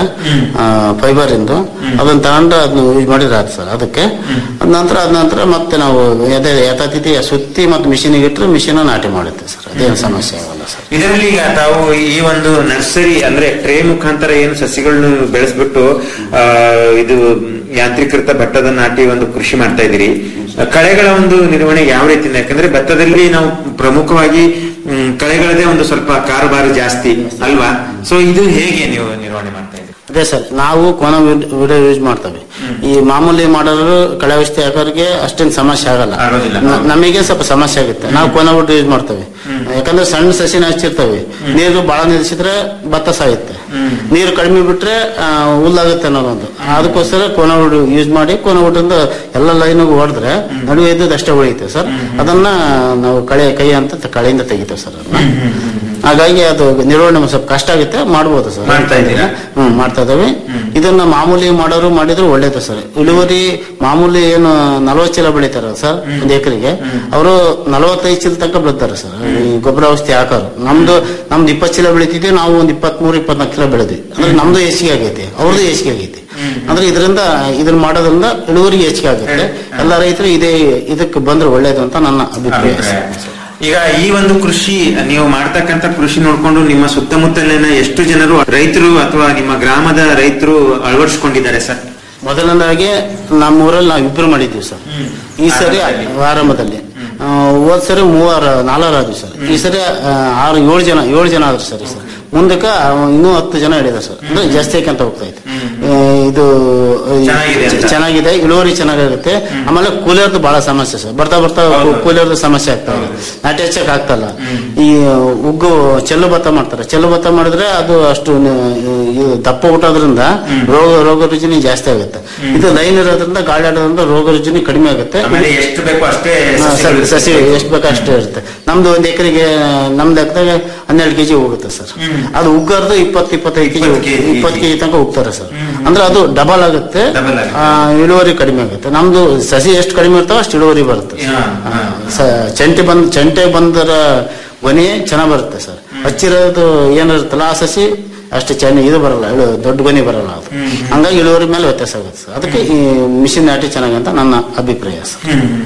ಫೈಬರ್ ಇಂದು ಅದನ್ನ ತಗೊಂಡು ಅದನ್ನ ಯೂಸ್ ಮಾಡಿದ್ರೆ ಆಯ್ತು ಸರ್ ಅದಕ್ಕೆ ಅದ ನಂತರ ಅದ ನಂತರ ಮತ್ತೆ ನಾವು ಅದೇ ಯಥಾತಿಥಿ ಸುತ್ತಿ ಮತ್ತೆ ಮಿಷಿನಿಗೆ ಇಟ್ಟರೆ ಮಿಷಿನ್ ನಾಟಿ ಮಾಡುತ್ತೆ ಸರ್ ಅದೇನು ಸಮಸ್ಯೆ ಆಗಲ್ಲ ಸರ್ ಇದರಲ್ಲಿ ಈಗ ತಾವು ಈ ಒಂದು ನರ್ಸರಿ ಅಂದ್ರೆ ಟ್ರೇ ಮುಖಾಂತರ ಏನು ಸಸಿಗಳನ್ನು ಬೆಳೆಸ್ಬಿಟ್ಟು ಆ, ಇದು ಯಾಂತ್ರೀಕೃತ ಭತ್ತದ ನಾಟಿ ಒಂದು ಕೃಷಿ ಮಾಡ್ತಾ ಇದ್ದೀರಿ ಕಳೆಗಳ ಒಂದು ನಿರ್ವಹಣೆ ಯಾವ ರೀತಿಯಿಂದ ಯಾಕಂದ್ರೆ ಭತ್ತದಲ್ಲಿ ನಾವು ಪ್ರಮುಖವಾಗಿ ಮ್, ಕಳೆಗಳದೇ ಒಂದು ಸ್ವಲ್ಪ ಕಾರುಬಾರು ಜಾಸ್ತಿ ಅಲ್ವಾ ಸೊ ಇದು ಹೇಗೆ ನೀವು ನಿರ್ವಹಣೆ ಮಾಡ್ತಾ ಇದ್ದೀರಿ ಅದೇ ಸರ್ ನಾವು ಕೋನ ವಿಡಿಯೋ ಯೂಸ್ ಮಾಡ್ತೇವೆ ಈ ಮಾಮೂಲಿ ಮಾಡೋರು ಕಳೆ ಔಷಧಿ ಹಾಕೋರಿಗೆ ಅಷ್ಟೇನು ಸಮಸ್ಯೆ ಆಗಲ್ಲ ಆಗೋದಿಲ್ಲ. ನ- ನಮಗೆ ಸ್ವಲ್ಪ ಸಮಸ್ಯೆ ಆಗುತ್ತೆ ನಾವು ಕೋನ ವಿಡಿಯೋ ಯೂಸ್ ಮಾಡ್ತೇವೆ ಯಾಕಂದ್ರೆ ಸಣ್ಣ ಸಸಿನ ಹಚ್ಚಿರ್ತೇವೆ ನೀರು ಬಹಳ ನಿಲ್ಸಿದ್ರೆ ಭತ್ತ ಸಾಯುತ್ತೆ ನೀರು ಕಡಿಮೆ ಬಿಟ್ರೆ ಆ, ಹುಲ್ಲಾಗುತ್ತೆ ಅನ್ನೋದೊಂದು ಅದಕ್ಕೋಸ್ಕರ ಕೋನ ವಿಡಿಯೋ ಯೂಸ್ ಮಾಡಿ ಕೋನ ವಿಡಿಯಿಂದ ಎಲ್ಲ ಲೈನಿಗೆ ಹೊಡೆದ್ರೆ ನಡುವೆ ಇದ್ದದ್ದು ಅಷ್ಟೇ ಉಳಿಯುತ್ತೆ ಸರ್ ಅದನ್ನ ನಾವು ಕಳೆ ಕೈ ಅಂತ ತ- ಕಳೆಯಿಂದ ತೆಗಿತೇವೆ ಸರ್ ಅದನ್ನ ಹಾಗಾಗಿ ಅದು ನಿರ್ವಹಣೆ ಒಂದ್ ಸ್ವಲ್ಪ ಕಷ್ಟ ಆಗುತ್ತೆ ಮಾಡ್ಬೋದು ಸರ್ ಮಾಡ್ತಾ ಇದ್ದೀರಾ? ಹ್ಮ್ ಮಾಡ್ತಾ ಇದಾವೆ ಇದನ್ನ ಮಾಮೂಲಿ ಮಾಡೋರು ಮಾಡಿದ್ರು ಒಳ್ಳೇದು ಸರ್ ಇಳುವರಿ ಮಾಮೂಲಿ ಏನು ನಲವತ್ತು ಚೀಲ ಬೆಳಿತಾರ ಸರ್ ಒಂದು ಎಕರೆಗೆ ಅವರು ನಲವತ್ತೈದು ಚೀಲ ತನಕ ಬೆಳಿತಾರೆ ಸರ್ ಈ ಗೊಬ್ಬರ ಔಷಧಿ ಹಾಕೋರು ನಮ್ದು ನಮ್ದು ಇಪ್ಪತ್ತು ಚೀಲ ಬೆಳಿತಿದ್ವಿ ನಾವು ಒಂದು ಇಪ್ಪತ್ಮೂರು ಇಪ್ಪತ್ನಾಲ್ಕು ಕಿಲೋ ಬೆಳೆದ್ವಿ ಅಂದ್ರೆ ನಮ್ದು ಹೆಚ್ಚಿಗೆ ಆಗೈತೆ ಅವ್ರದ್ದು ಹೆಚ್ಚಿಗೆ ಆಗೈತೆ ಅಂದ್ರೆ ಇದರಿಂದ ಇದನ್ನ ಮಾಡೋದ್ರಿಂದ ಇಳುವರಿ ಹೆಚ್ಚಿಗೆ ಆಗುತ್ತೆ ಎಲ್ಲ ರೈತರು ಇದೇ ಇದಕ್ಕೆ ಬಂದ್ರೆ ಒಳ್ಳೇದು ಅಂತ ನನ್ನ ಅಭಿಪ್ರಾಯ ಸರ್. ಈಗ ಈ ಒಂದು ಕೃಷಿ ನೀವು ಮಾಡ್ತಕ್ಕಂಥ ಕೃಷಿ ನೋಡ್ಕೊಂಡು ನಿಮ್ಮ ಸುತ್ತಮುತ್ತಲಿನ ಎಷ್ಟು ಜನರು ರೈತರು ಅಥವಾ ನಿಮ್ಮ ಗ್ರಾಮದ ರೈತರು ಅಳವಡಿಸ್ಕೊಂಡಿದ್ದಾರೆ ಸರ್ ಮೊದಲನೇದಾಗಿ ನಮ್ಮ ಊರಲ್ಲಿ ನಾವು ಇಬ್ರು ಮಾಡಿದ್ವಿ ಸರ್ ಈ ಸರಿ ಆರಂಭದಲ್ಲಿ ಆ, ಹೋದ್ ಸರಿ ಮೂವರು ನಾಲ್ವರು ಆದ್ವಿ ಸರ್ ಈ ಸರಿ ಆ, ಆರು ಏಳು ಜನ ಏಳು ಜನ ಆದ್ರು ಸರ್ ಈ ಸರಿ ಮುಂದಕ್ಕೆ ಆ, ಇನ್ನೂ ಹತ್ತು ಜನ ಹಿಡಿದ ಸರ್ ಅಂದ್ರೆ ಜಾಸ್ತಿ ಆಯ್ಕೊಂತ ಹೋಗ್ತಾ ಇತ್ತು ಆ, ಇದು ಚೆನ್ನಾಗಿದೆ ಅಂತ. ಚೆನ್ನಾಗಿದೆ ಇಳುವರಿ ಚೆನ್ನಾಗಿರುತ್ತೆ ಆಮೇಲೆ ಕೂಲಿಯರ್ದು ಬಹಳ ಸಮಸ್ಯೆ ಸರ್ ಬರ್ತಾ ಬರ್ತಾ ಕೂಲಿಯರ್ದು ಸಮಸ್ಯೆ ಆಗ್ತಾ ಇದೆ ನಾಟಿ ಹಚ್ಚಕ್ ಆಗ್ತಲ್ಲ ಈ ಉಗ್ಗು ಚೆಲ್ಲು ಭತ್ತ ಮಾಡ್ತಾರೆ ಚೆಲ್ಲು ಭತ್ತ ಮಾಡಿದ್ರೆ ಅದು ಅಷ್ಟು ನ- ಇದು ದಪ್ಪ ಹುಟ್ಟೋದ್ರಿಂದ ರೋಗ ರೋಗ ರುಜಿನಿ ಜಾಸ್ತಿ ಆಗುತ್ತೆ ಇದು ಲೈನ್ ಇರೋದ್ರಿಂದ ಗಾಳಿ ಆಡೋದ್ರಿಂದ ರೋಗ ರುಜಿನಿ ಕಡಿಮೆ ಆಗುತ್ತೆ ಆಮೇಲೆ ಎಷ್ಟು ಬೇಕೋ ಅಷ್ಟೇ ಹಾ, ಸಸಿಗಳು ಸರ್, ಸಸಿ ಎಷ್ಟು ಬೇಕೋ ಅಷ್ಟೇ ಇರುತ್ತೆ ನಮ್ದು ಒಂದ್ ಎಕರೆಗೆ ನಮ್ ಲೆಕ್ಕದಾಗ ಹನ್ನೆರಡು ಕೆಜಿ ಹೋಗುತ್ತೆ ಸರ್ ಅದು ಉಗ್ಗರ್ದು ಇಪ್ಪತ್ತು ಇಪ್ಪತ್ತೈದು ಕೆಜಿ ಇಪ್ಪತ್ತು kg. ಇಪ್ಪತ್ತು ಕೆಜಿ ತನಕ ಹೋಗ್ತಾರೆ ಸರ್ ಅಂದ್ರೆ ಅದು ಡಬಲ್ ಆಗುತ್ತೆ Double ಆಗುತ್ತೆ. ಆ, ಇಳುವರಿ ಕಡಿಮೆ ಆಗುತ್ತೆ ನಮ್ದು ಸಸಿ ಎಷ್ಟು ಕಡಿಮೆ ಇರ್ತಾವ ಅಷ್ಟು ಇಳುವರಿ ಬರುತ್ತೆ ಹಾ, ಆ, ಸ- ಚಂಟೆ ಬಂದ್ ಚಂಟೆ ಬಂದರ ಗೊನೆ ಚೆನ್ನಾಗ್ ಬರುತ್ತೆ ಸರ್ ಹಚ್ಚಿರೋದು ಏನಿರುತ್ತಲ್ಲ ಆ ಸಸಿ ಅಷ್ಟು ಚೆನ್ನಾಗಿ ಇದು ಬರಲ್ಲ ಇಳು- ದೊಡ್ಡ ಗೊನೆ ಬರಲ್ಲ ಅದು ಹಂಗಾಗಿ ಇಳುವರಿ ಮೇಲೆ ವ್ಯತ್ಯಾಸ ಆಗುತ್ತೆ ಸರ್ ಅದಕ್ಕೆ ಈ ಮಿಷಿನ್ ನಾಟಿ ಚೆನ್ನಾಗಂತ ನನ್ನ ಅಭಿಪ್ರಾಯ ಸರ್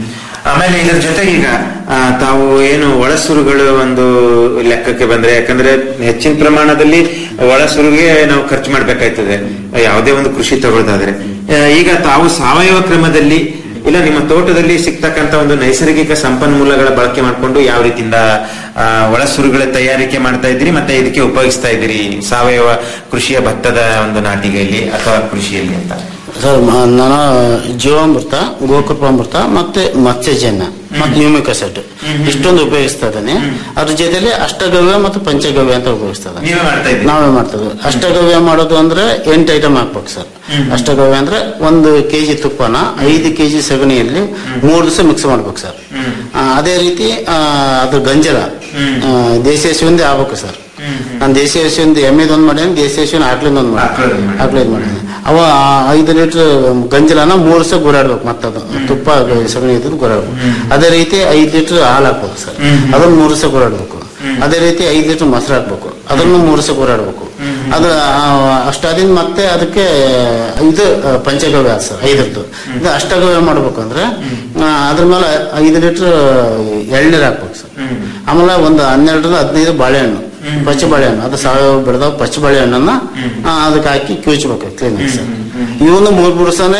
ಆಮೇಲೆ ಇದ್ರ ಜೊತೆಗೆ ಈಗ ಆ, ತಾವು ಏನು ಒಳಸುರುಗಳು ಒಂದು ಲೆಕ್ಕಕ್ಕೆ ಬಂದ್ರೆ ಯಾಕಂದ್ರೆ ಹೆಚ್ಚಿನ ಪ್ರಮಾಣದಲ್ಲಿ ಒಳಸುರುಗೆ ನಾವು ಖರ್ಚು ಮಾಡ್ಬೇಕಾಯ್ತದೆ ಯಾವುದೇ ಒಂದು ಕೃಷಿ ತಗೊಳ್ಳೋದಾದ್ರೆ ಆ, ಈಗ ತಾವು ಸಾವಯವ ಕ್ರಮದಲ್ಲಿ ಇಲ್ಲ ನಿಮ್ಮ ತೋಟದಲ್ಲಿ ಸಿಗ್ತಕ್ಕಂತ ಒಂದು ನೈಸರ್ಗಿಕ ಸಂಪನ್ಮೂಲಗಳ ಬಳಕೆ ಮಾಡಿಕೊಂಡು ಯಾವ ರೀತಿಯಿಂದ ಆ, ಒಳಸುರುಗಳ ತಯಾರಿಕೆ ಮಾಡ್ತಾ ಇದ್ದೀರಿ ಮತ್ತೆ ಇದಕ್ಕೆ ಉಪಯೋಗಿಸ್ತಾ ಇದ್ದೀರಿ ಸಾವಯವ ಕೃಷಿಯ ಭತ್ತದ ಒಂದು ನಾಟಿಗೆಯಲ್ಲಿ ಅಥವಾ ಕೃಷಿಯಲ್ಲಿ ಅಂತ ಸರ್ ಮ- ನಾನು ಜೀವಾಮೃತ ಗೋಕೃಪಾಮೃತ ಮತ್ತೆ ಮತ್ಸ್ಯಜನ್ಯ ಮತ್ತೆ ನ್ಯೂಮಿಕ್ ಅಸೆಟ್ ಇಷ್ಟೊಂದು ಉಪಯೋಗಿಸ್ತಾ ಇದ್ದಾನೆ ಅದ್ರ ಜೊತೆಲಿ ಅಷ್ಟಗವ್ಯ ಮತ್ತು ಪಂಚಗವ್ಯ ಅಂತ ಉಪಯೋಗಿಸ್ತಾ ಇದ್ದಾನೆ ನೀವೇ ಮಾಡ್ತಾ ಇದ್ದೀರಿ ನಾವೇ ಮಾಡ್ತೇವೆ ಅಷ್ಟಗವ್ಯ ಮಾಡೋದು ಅಂದ್ರೆ ಎಂಟು ಐಟಮ್ ಹಾಕ್ಬೇಕು ಸರ್ ಅಷ್ಟಗವ್ಯ ಅಂದ್ರೆ ಒಂದು ಕೆಜಿ ತುಪ್ಪನ ಐದು ಕೆಜಿ ಸಗಣಿಯಲ್ಲಿ ಮೂರು ದಿವಸ ಮಿಕ್ಸ್ ಮಾಡ್ಬೇಕು ಸರ್ ಆ, ಅದೇ ರೀತಿ ಆ, ಅದ್ರ ಗಂಜಲ ಆ, ದೇಸಿ ಹಸುವಿಂದ ಆಗ್ಬೇಕು ಸರ್ ನಾನು ದೇಸಿ ಹಸುವಿಂದ ಎಮ್ಮೆದೊಂದು ಮಾಡೇನಿ ದೇಸಿ ಹಸುವಿನ ಆಕ್ಳಿಂದ ಒಂದು ಆಕ್ಳಿಂದ ಮಾಡಿ. ಆಕ್ಳಿಂದ ಮಾಡೇನಿ ಅವ ಆ, ಐದು ಲೀಟರ್ ಗಂಜಲನ ಮೂರು ದಿವಸ ಗುರಾಡ್ಬೇಕು ಮತ್ತದು ತುಪ್ಪ ಸಗಣಿ ಇದ್ದು ಗುರಾಡ್ಬೇಕು ಅದೇ ರೀತಿ ಐದು ಲೀಟರ್ ಹಾಲು ಹಾಕ್ಬೇಕು ಸರ್ ಅದನ್ನ ಮೂರು ದಿವಸ ಗುರಾಡ್ಬೇಕು ಅದೇ ರೀತಿ ಐದು ಲೀಟರ್ ಮೊಸರು ಹಾಕ್ಬೇಕು ಅದನ್ನು ಮೂರು ದಿವಸ ಗುರಾಡ್ಬೇಕು ಅದು ಆ, ಅಷ್ಟಾದಿಂದ ಮತ್ತೆ ಅದಕ್ಕೆ ಇದು ಆ, ಪಂಚಗವ್ಯ ಸರ್ ಐದರದ್ದು ಇದು ಅಷ್ಟಗವ್ಯ ಮಾಡ್ಬೇಕು ಅಂದ್ರೆ ಆ, ಅದ್ರ ಮೇಲೆ ಐದು ಲೀಟರ್ ಎಳ್ನೀರು ಹಾಕ್ಬೇಕು ಸರ್ ಆಮೇಲೆ ಒಂದು ಹನ್ನೆರಡರಿಂದ ಹದಿನೈದು ಬಾಳೆಹಣ್ಣು ಪಚ್ಚ ಬಾಳೆಹಣ್ಣು ಅದು ಸಾವಯವ ಬೆಳೆದ ಪಚ್ಚ ಬಾಳೆಹಣ್ಣನ್ನ ಆ, ಅದಕ್ಕೆ ಹಾಕಿ ಕ್ಯೂಚ್ಬೇಕು ಕ್ಲೀನ್ ಸರ್ ಇವನು ಮೂರ್ ಬುಡ್ಸನೆ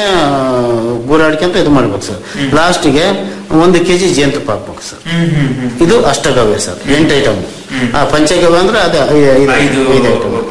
ಗೂರಾಡ್ಕೊಂತ ಇದು ಮಾಡ್ಬೇಕು ಸರ್ ಲಾಸ್ಟಿಗೆ ಒಂದು ಕೆಜಿ ಜೇನುತುಪ್ಪ ಹಾಕ್ಬೇಕು ಸರ್ ಇದು ಅಷ್ಟಗವ್ಯ ಸರ್ ಎಂಟು ಐಟಮ್ ಪಂಚಗವ್ಯ ಅಂದ್ರೆ ಅದೇ ಐ- ಐದು ಐದು ಐದು ಐಟಮ್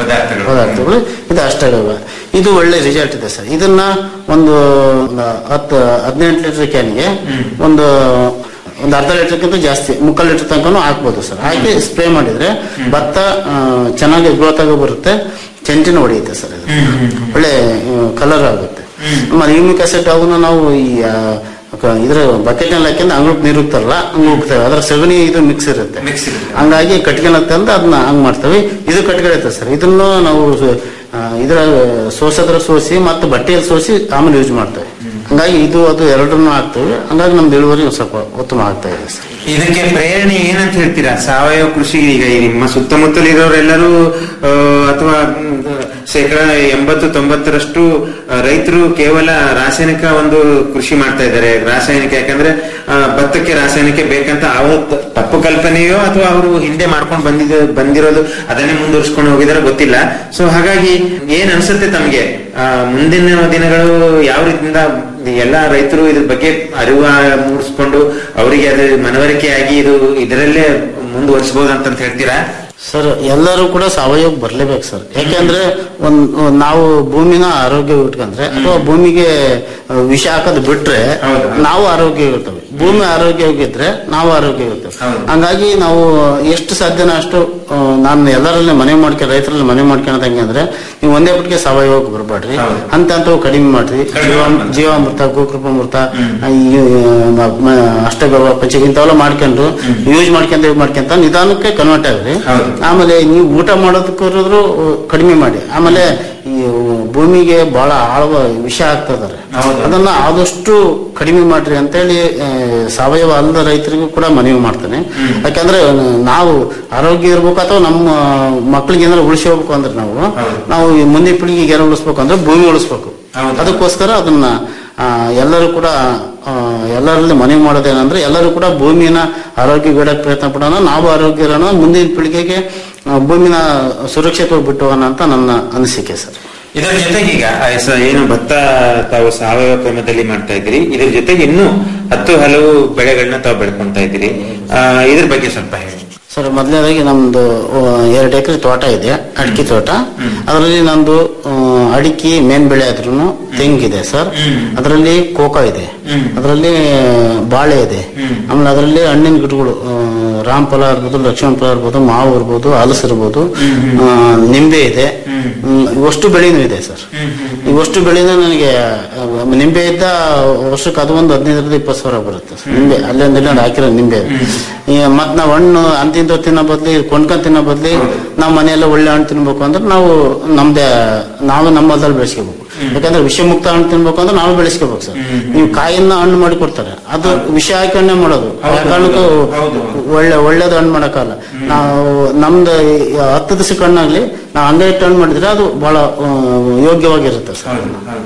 ಪದಾರ್ಥಗಳು ಪದಾರ್ಥಗಳು ಇದು ಅಷ್ಟಾಗವ ಇದು ಒಳ್ಳೆ ರಿಸಲ್ಟ್ ಇದೆ ಸರ್ ಇದನ್ನ ಒಂದು ಒಂದು ಹತ್ತು ಹದಿನೆಂಟು ಲೀಟರ್ ಕ್ಯಾನ್ಗೆ ಒಂದು ಒಂದು ಅರ್ಧ ಲೀಟರ್ಗಿಂತ ಜಾಸ್ತಿ ಮುಕ್ಕಾಲು ಲೀಟರ್ ತನಕನೂ ಹಾಕ್ಬೋದು ಸರ್ ಹಾಕಿ ಸ್ಪ್ರೇ ಮಾಡಿದ್ರೆ ಭತ್ತ ಆ, ಚೆನ್ನಾಗಿ ಗ್ರೋತ್ ಆಗಿ ಬರುತ್ತೆ ಚೆಂಟಿನ ಹೊಡೆಯುತ್ತೆ ಸರ್ ಇದು ಒಳ್ಳೆ ಕಲರ್ ಆಗುತ್ತೆ ಆಮೇಲೆ ಯೂಮಿಕ್ ಆಸಿಡ್ ಅವನ್ನ ನಾವು ಈ ಆ, ಕ- ಇದ್ರ ಬಕೆಟ್ ನಲ್ಲಿ ಹಾಕಿಂದ ಅಂಗ್ಳಕ್ ನೀರು ಹೋಗ್ತಾರಲ್ಲ ಹಂಗ್ ಹೋಗ್ತೇವೆ ಅದ್ರ ಸಗಣಿ ಇದು ಮಿಕ್ಸ್ ಇರುತ್ತೆ ಮಿಕ್ಸ್ ಇರುತ್ತೆ ಹಂಗಾಗಿ ಕಟ್ಗೆನ ತಂದು ಅದನ್ನ ಹಂಗ್ ಮಾಡ್ತೇವೆ ಇದು ಕಟ್ಗೆ ಇರುತ್ತೆ ಸರ್ ಇದನ್ನು ನಾವು ಆ, ಇದ್ರ ಸೋಸದ್ರ ಸೋಸಿ ಮತ್ತು ಬಟ್ಟೆಯಲ್ಲಿ ಸೋಸಿ ಆಮೇಲೆ ಯೂಸ್ ಮಾಡ್ತೇವೆ ಹಂಗಾಗಿ ಇದು ಅದು ಎರಡನ್ನೂ ಹಾಕ್ತೇವೆ ಹಂಗಾಗಿ ನಮ್ದು ಇಳುವರಿ ಒಂದ್ ಸ್ವಲ್ಪ ಉತ್ತಮ ಆಗ್ತಾ ಇದೆ ಸರ್ ಇದಕ್ಕೆ ಪ್ರೇರಣೆ ಏನಂತ ಹೇಳ್ತೀರಾ ಸಾವಯವ ಕೃಷಿ ಈಗ ಈ ನಿಮ್ಮ ಸುತ್ತಮುತ್ತಲಿರೋರೆಲ್ಲರೂ ಆ, ಅಥವಾ ಮ್, ಶೇಕಡ ಎಂಬತ್ತು ತೊಂಬತ್ತರಷ್ಟು ಆ, ರೈತರು ಕೇವಲ ರಾಸಾಯನಿಕ ಒಂದು ಕೃಷಿ ಮಾಡ್ತಾ ಇದ್ದಾರೆ ರಾಸಾಯನಿಕ ಯಾಕಂದ್ರೆ ಆ, ಭತ್ತಕ್ಕೆ ರಾಸಾಯನಿಕ ಬೇಕಂತ ಅವ್ರ ತ- ತಪ್ಪು ಕಲ್ಪನೆಯೋ ಅಥವಾ ಅವರು ಹಿಂದೆ ಮಾಡ್ಕೊಂಡು ಬಂದಿದ ಬಂದಿರೋದು ಅದನ್ನೇ ಮುಂದುವರ್ಸ್ಕೊಂಡು ಹೋಗಿದಾರೋ ಗೊತ್ತಿಲ್ಲ ಸೊ ಹಾಗಾಗಿ ಏನ್ ಅನ್ಸುತ್ತೆ ತಮ್ಗೆ ಆ, ಮುಂದಿನ ದಿನಗಳು ಯಾವ ರೀತಿಯಿಂದ ಎಲ್ಲಾ ರೈತರು ಇದ್ರ ಬಗ್ಗೆ ಅರಿವು ಮೂಡಿಸ್ಕೊಂಡು ಅವರಿಗೆ ಅದು ಮನವರಿಕೆಯಾಗಿ ಇದು ಇದರಲ್ಲೇ ಮುಂದುವರಿಸಬಹುದು ಅಂತ ಹೇಳ್ತೀರಾ ಸರ್ ಎಲ್ಲರೂ ಕೂಡ ಸಾವಯವ ಬರ್ಲೇಬೇಕು ಸರ್ ಯಾಕೆಂದ್ರೆ ಒಂದ್ ಒಂದ್ ನಾವು ಭೂಮಿನ ಆರೋಗ್ಯ ಇಟ್ಕೊಂಡ್ರೆ ಅಥವಾ ಭೂಮಿಗೆ ಆ, ವಿಷ ಹಾಕೋದು ಬಿಟ್ರೆ ನಾವು ಆರೋಗ್ಯ ಇರ್ತೇವೆ ಭೂಮಿ ಆರೋಗ್ಯವಾಗಿದ್ರೆ ನಾವು ಆರೋಗ್ಯ ಇರ್ತೇವೆ ಹಂಗಾಗಿ ನಾವು ಎಷ್ಟು ಸಾಧ್ಯನೋ ಅಷ್ಟು ಆ, ನಾನು ಎಲ್ಲರಲ್ಲಿ ಮನೆ ಮಾಡ್ಕೊಂಡು ರೈತರಲ್ಲಿ ಮನೆ ಮಾಡ್ಕೊಳದಂಗೆ ಅಂದ್ರೆ ನೀವು ಒಂದೇ ಪಟ್ಟಿಗೆ ಸಾವಯವಕ್ಕೆ ಬರಬೇಡ್ರಿ ಅಂತ ಅಂತವು ಕಡಿಮೆ ಮಾಡ್ರಿ ಜೀವಾಮ್- ಜೀವಾಮೃತ ಗೋಕೃಪಾಮೃತ ಈ, ಆ, ಮ- ಅಷ್ಟಗವ ಪಂಚಗ ಇಂಥವೆಲ್ಲ ಮಾಡ್ಕೊಂಡು ಯೂಸ್ ಮಾಡ್ಕೊಂತ ಯೂಸ್ ಮಾಡ್ಕೊಂತ ನಿಧಾನಕ್ಕೆ ಕನ್ವರ್ಟ್ ಆಗ್ರಿ ಆಮೇಲೆ ನೀವು ಊಟ ಮಾಡೋದಕ್ಕೋದ್ರು ಕಡಿಮೆ ಮಾಡಿ ಆಮೇಲೆ ಈ ಭೂಮಿಗೆ ಬಹಳ ಆಳವ ವಿಷ ಆಗ್ತದಾರೆ ಅದನ್ನ ಆದಷ್ಟು ಕಡಿಮೆ ಮಾಡ್ರಿ ಅಂತೇಳಿ ಆ, ಸಾವಯವ ಅಲ್ಲದ ರೈತರಿಗೂ ಕೂಡ ಮನವಿ ಮಾಡ್ತೇನೆ ಯಾಕಂದ್ರೆ ನಾವು ಆರೋಗ್ಯ ಇರ್ಬೇಕು ಅಥವಾ ನಮ್ಮ ಮಕ್ಕಳಿಗೆ ಏನಾದ್ರು ಉಳಿಸಿ ಹೋಗ್ಬೇಕು ಅಂದ್ರೆ ನಾವು ನಾವು ಈ ಮುಂದಿನ ಪೀಳಿಗೆಗೆ ಏನೋ ಉಳಿಸ್ಬೇಕು ಅಂದ್ರೆ ಭೂಮಿ ಉಳಿಸ್ಬೇಕು ಅದಕ್ಕೋಸ್ಕರ ಅದನ್ನ ಆ, ಎಲ್ಲರೂ ಕೂಡ ಆ, ಎಲ್ಲರಲ್ಲಿ ಮನವಿ ಮಾಡೋದೇನಂದ್ರೆ ಎಲ್ಲರೂ ಕೂಡ ಭೂಮಿನ ಆರೋಗ್ಯ ಬಿಡಕ್ಕೆ ಪ್ರಯತ್ನ ಪಡೋಣ ನಾವು ಆರೋಗ್ಯ ಇರೋಣ ಮುಂದಿನ ಪೀಳಿಗೆಗೆ ಆ, ಭೂಮಿನ ಸುರಕ್ಷಿತವಾಗಿ ಬಿಟ್ಟು ಹೋಗೋಣ ಅಂತ ನನ್ನ ಅನಿಸಿಕೆ ಸರ್ ಇದರ ಜೊತೆಗೆ ಈಗ ಆ, ಸ- ಏನು ಭತ್ತ ತಾವು ಸಾವಯವ ಕ್ರಮದಲ್ಲಿ ಮಾಡ್ತಾ ಇದ್ದೀರಿ ಇದ್ರ ಜೊತೆಗೆ ಇನ್ನೂ ಹತ್ತು ಹಲವು ಬೆಳೆಗಳನ್ನ ತಾವು ಬೆಳ್ಕೊಂತಾ ಇದ್ದೀರಿ ಆ, ಇದ್ರ ಬಗ್ಗೆ ಸ್ವಲ್ಪ ಹೇಳಿ ಸರ್ ಮೊದಲನೇದಾಗಿ ನಮ್ದು ಆ, ಎರಡು ಎಕರೆ ತೋಟ ಇದೆ ಅಡಿಕೆ ತೋಟ ಅದರಲ್ಲಿ ನಂದು ಆ, ಅಡಿಕೆ ಮೇನ್ ಬೆಳೆ ಆದ್ರೂ ತೆಂಗಿದೆ ಸರ್ ಅದರಲ್ಲಿ ಕೋಕೋ ಇದೆ ಅದರಲ್ಲಿ ಬಾಳೆ ಇದೆ ಆಮೇಲೆ ಅದರಲ್ಲಿ ಹಣ್ಣಿನ ಗಿಡಗಳು ಆ, ರಾಮಫಲ ಇರ್ಬೋದು ಲಕ್ಷ್ಮಣ ಫಲ ಇರ್ಬೋದು ಮಾವು ಇರ್ಬೋದು ಹಲಸು ಇರ್ಬೋದು ಆ, ನಿಂಬೆ ಇದೆ ಹ್ಮ್, ಇವಷ್ಟು ಬೆಳೆನೂ ಇದೆ ಸರ್ ಇವಷ್ಟು ಬೆಳೆನ ನನಗೆ ಆ, ನಿಂಬೆ ಇದ್ದ ವರ್ಷಕ್ಕೆ ಅದು ಒಂದು ಹದಿನೈದರಿಂದ ಇಪ್ಪತ್ತು ಸಾವಿರ ಬರುತ್ತೆ ಸರ್. ನಿಂಬೆ ಅಲ್ಲೊಂದು ಇಲ್ಲೊಂದು ಹಾಕಿರೋ ನಿಂಬೆ ಈ ಮತ್ ನಾವು ಹಣ್ಣು ಅಂತಿಂತ ತಿನ್ನೋ ಬದ್ಲಿ ಕೊಂಡ್ಕೊಂಡ್ ತಿನ್ನೋ ಬದ್ಲಿ ನಾವು ಮನೆಯಲ್ಲ ಒಳ್ಳೆ ಹಣ್ಣು ತಿನ್ಬೇಕು ಅಂದ್ರೆ ನಾವು ನಮ್ದೇ ನಾವು ನಮ್ಮ ಹೊಲದಲ್ಲಿ ಬೆಳೆಸ್ಕೋಬೇಕು ಯಾಕಂದ್ರೆ ವಿಷಮುಕ್ತ ಹಣ್ಣು ತಿನ್ಬೇಕು ಅಂದ್ರೆ ನಾವು ಬೆಳೆಸ್ಕೋಬೇಕು ಸರ್ ನೀವು ಕಾಯಿನ ಹಣ್ಣು ಮಾಡಿ ಕೊಡ್ತಾರೆ ಅದು ವಿಷ ಹಾಕಿ ಹಣ್ಣೆ ಮಾಡೋದು ಆ ಕಾರಣಕ್ಕೂ ಒಳ್ಳೆ ಒಳ್ಳೇದು ಹಣ್ಣು ಮಾಡಕ್ಕಲ್ಲ ನಾವು ನಮ್ದು ಈ ಹತ್ತು ದಿವಸಕ್ಕೆ ಹಣ್ಣಾಗ್ಲಿ ನಾವು ಹಂಗೆ ಇಟ್ಟು ಹಣ್ಣು ಮಾಡಿದ್ರೆ ಅದು ಬಹಳ ಆ, ಯೋಗ್ಯವಾಗಿರುತ್ತೆ ಸರ್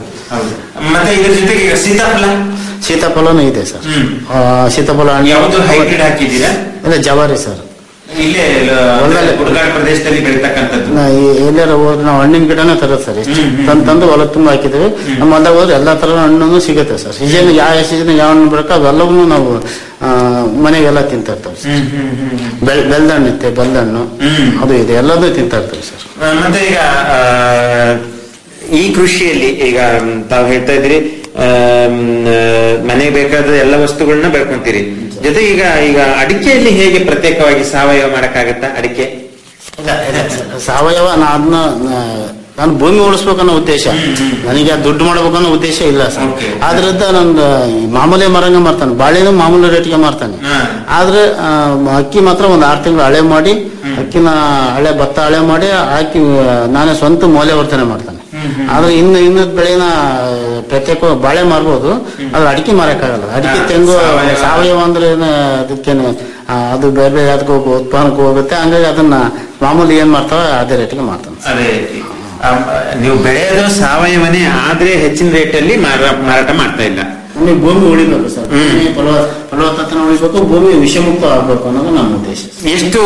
ಮತ್ತೆ ಇದ್ರ ಜೊತೆಗೆ ಈಗ ಸೀತಾಫಲ ಸೀತಾಫಲನೂ ಇದೆ ಸರ್ ಆ, ಸೀತಾಫಲ ಹಣ್ಣು ಯಾವುದು ಹೈಬ್ರಿಡ್ ಹಾಕಿದ್ದೀರಾ ಇಲ್ಲ ಜವಾರಿ ಸರ್ ಇಲ್ಲೇ ಹೊಲದಲ್ಲೇ. ಗುಡ್ಗಾಡ್ ಪ್ರದೇಶದಲ್ಲಿ ಬೆಳೀತಕ್ಕಂಥದ್ದು ನಾ ಈ- ಎಲ್ಲಾರ ಹೋದ್ರೆ ನಾವು ಹಣ್ಣಿನ ಗಿಡನೇ ತರೋದು ಸರ್ ಇಷ್ಟು ತಂದು ತಂದು ಹೊಲ ತುಂಬ ಹಾಕಿದ್ದೀವಿ ನಮ್ಮ ಹೊಲದಾಗ ಹೋದ್ರೆ ಎಲ್ಲಾ ತರ ಹಣ್ಣು ಸಿಗುತ್ತೆ ಸರ್ ಸೀಸನ್ ಯಾವ ಸೀಸನ್ ಯಾವ ಹಣ್ಣು ಬರಕ ಅವೆಲ್ಲವನ್ನೂ ನಾವು ಆ, ಮನೆಗೆಲ್ಲ ತಿಂತಾ ಇರ್ತೇವೆ ಸರ್ ಬೆಲ್ ಬೆಲ್ದಣ್ಣು ಇತ್ತೆ ಬೆಲ್ದಣ್ಣು ಅದು ಇದೆ ಎಲ್ಲದೂ ತಿಂತಾ ಇರ್ತೇವೆ ಸರ್ ಆ, ಮತ್ತೆ ಈಗ ಆ, ಈ ಕೃಷಿಯಲ್ಲಿ ಈಗ ಮ್, ತಾವು ಹೇಳ್ತಾ ಇದ್ದೀರಿ ಆಮ್, ಆ, ಮನೆಗೆ ಬೇಕಾದ ಎಲ್ಲ ವಸ್ತುಗಳನ್ನ ಬೆಳ್ಕೊಂತೀರಿ ಜೊತೆಗೆ ಈಗ ಈಗ ಅಡಿಕೆಯಲ್ಲಿ ಹೇಗೆ ಪ್ರತ್ಯೇಕವಾಗಿ ಸಾವಯವ ಮಾಡಕ್ಕಾಗತ್ತಾ ಅಡಿಕೆ ಇಲ್ಲ ಇಲ್ಲ ಸರ್. ಸಾವಯವ ನಾ ಅದನ್ನ ನಾನು ಭೂಮಿ ಉಳಿಸ್ಬೇಕನ್ನೋ ಉದ್ದೇಶ ನನಗೆ ಆ ದುಡ್ಡು ಮಾಡ್ಬೇಕನ್ನೋ ಉದ್ದೇಶ ಇಲ್ಲ ಸರ್ ಆದ್ರಿಂದ ನಂದು ಈ ಮಾಮೂಲಿ ಮರಂಗ ಮಾರ್ತಾನೆ ಬಾಳೆನೂ ಮಾಮೂಲಿ ರೇಟ್ಗೆ ಮಾರ್ತಾನೆ ಆದ್ರೆ ಆ, ಅಕ್ಕಿ ಮಾತ್ರ ಒಂದು ಆರು ತಿಂಗಳು ಹಳೆ ಮಾಡಿ ಅಕ್ಕಿನ ಹಳೆ ಭತ್ತ ಹಳೆ ಮಾಡಿ ಹಾಕಿ ಆ, ನಾನೇ ಸ್ವಂತ ಮೌಲ್ಯವರ್ಧನೆ ಮಾಡ್ತಾನೆ ಆದ್ರೆ ಇನ್ನು ಇನ್ನೊಂದು ಬೆಳೆನ ಆ, ಪ್ರತ್ಯೇಕ ಬಾಳೆ ಮಾರ್ಬೋದು ಆದ್ರೆ ಅಡಿಕೆ ಮಾರಕ್ಕಾಗಲ್ಲ ಅಡಿಕೆ ತೆಂಗು ಸಾವಯವ ಅಂದ್ರೆ ಏನು ಅದಕ್ಕೇನು ಆ, ಅದು ಬೇರೆ ಬೇರೆ ಅದಕ್ಕೆ ಹೋಗೋ ಉತ್ಪನ್ನಕ್ಕೆ ಹೋಗುತ್ತೆ ಹಂಗಾಗಿ ಅದನ್ನ ಮಾಮೂಲಿ ಏನ್ ಮಾಡ್ತಾವ ಅದೇ ರೇಟಿಗೆ ಮಾಡ್ತಾನೆ ಅದೇ ರೀತಿ ಆ, ನೀವು ಬೆಳೆಯೋದು ಸಾವಯವನೇ ಆದ್ರೆ ಹೆಚ್ಚಿನ ರೇಟಲ್ಲಿ ಮಾರಾಟ ಮಾಡ್ತಾ ಇಲ್ಲ ನಮಗೆ ಭೂಮಿ ಉಳಿಬೇಕು ಸರ್ ಭೂಮಿ ಫಲವ ಫಲವತ್ತತೆ ಉಳಿಬೇಕು ಭೂಮಿ ವಿಷಮುಕ್ತ ಆಗ್ಬೇಕು ಅನ್ನೋದು ನಮ್ಮ ಉದ್ದೇಶ ಎಷ್ಟು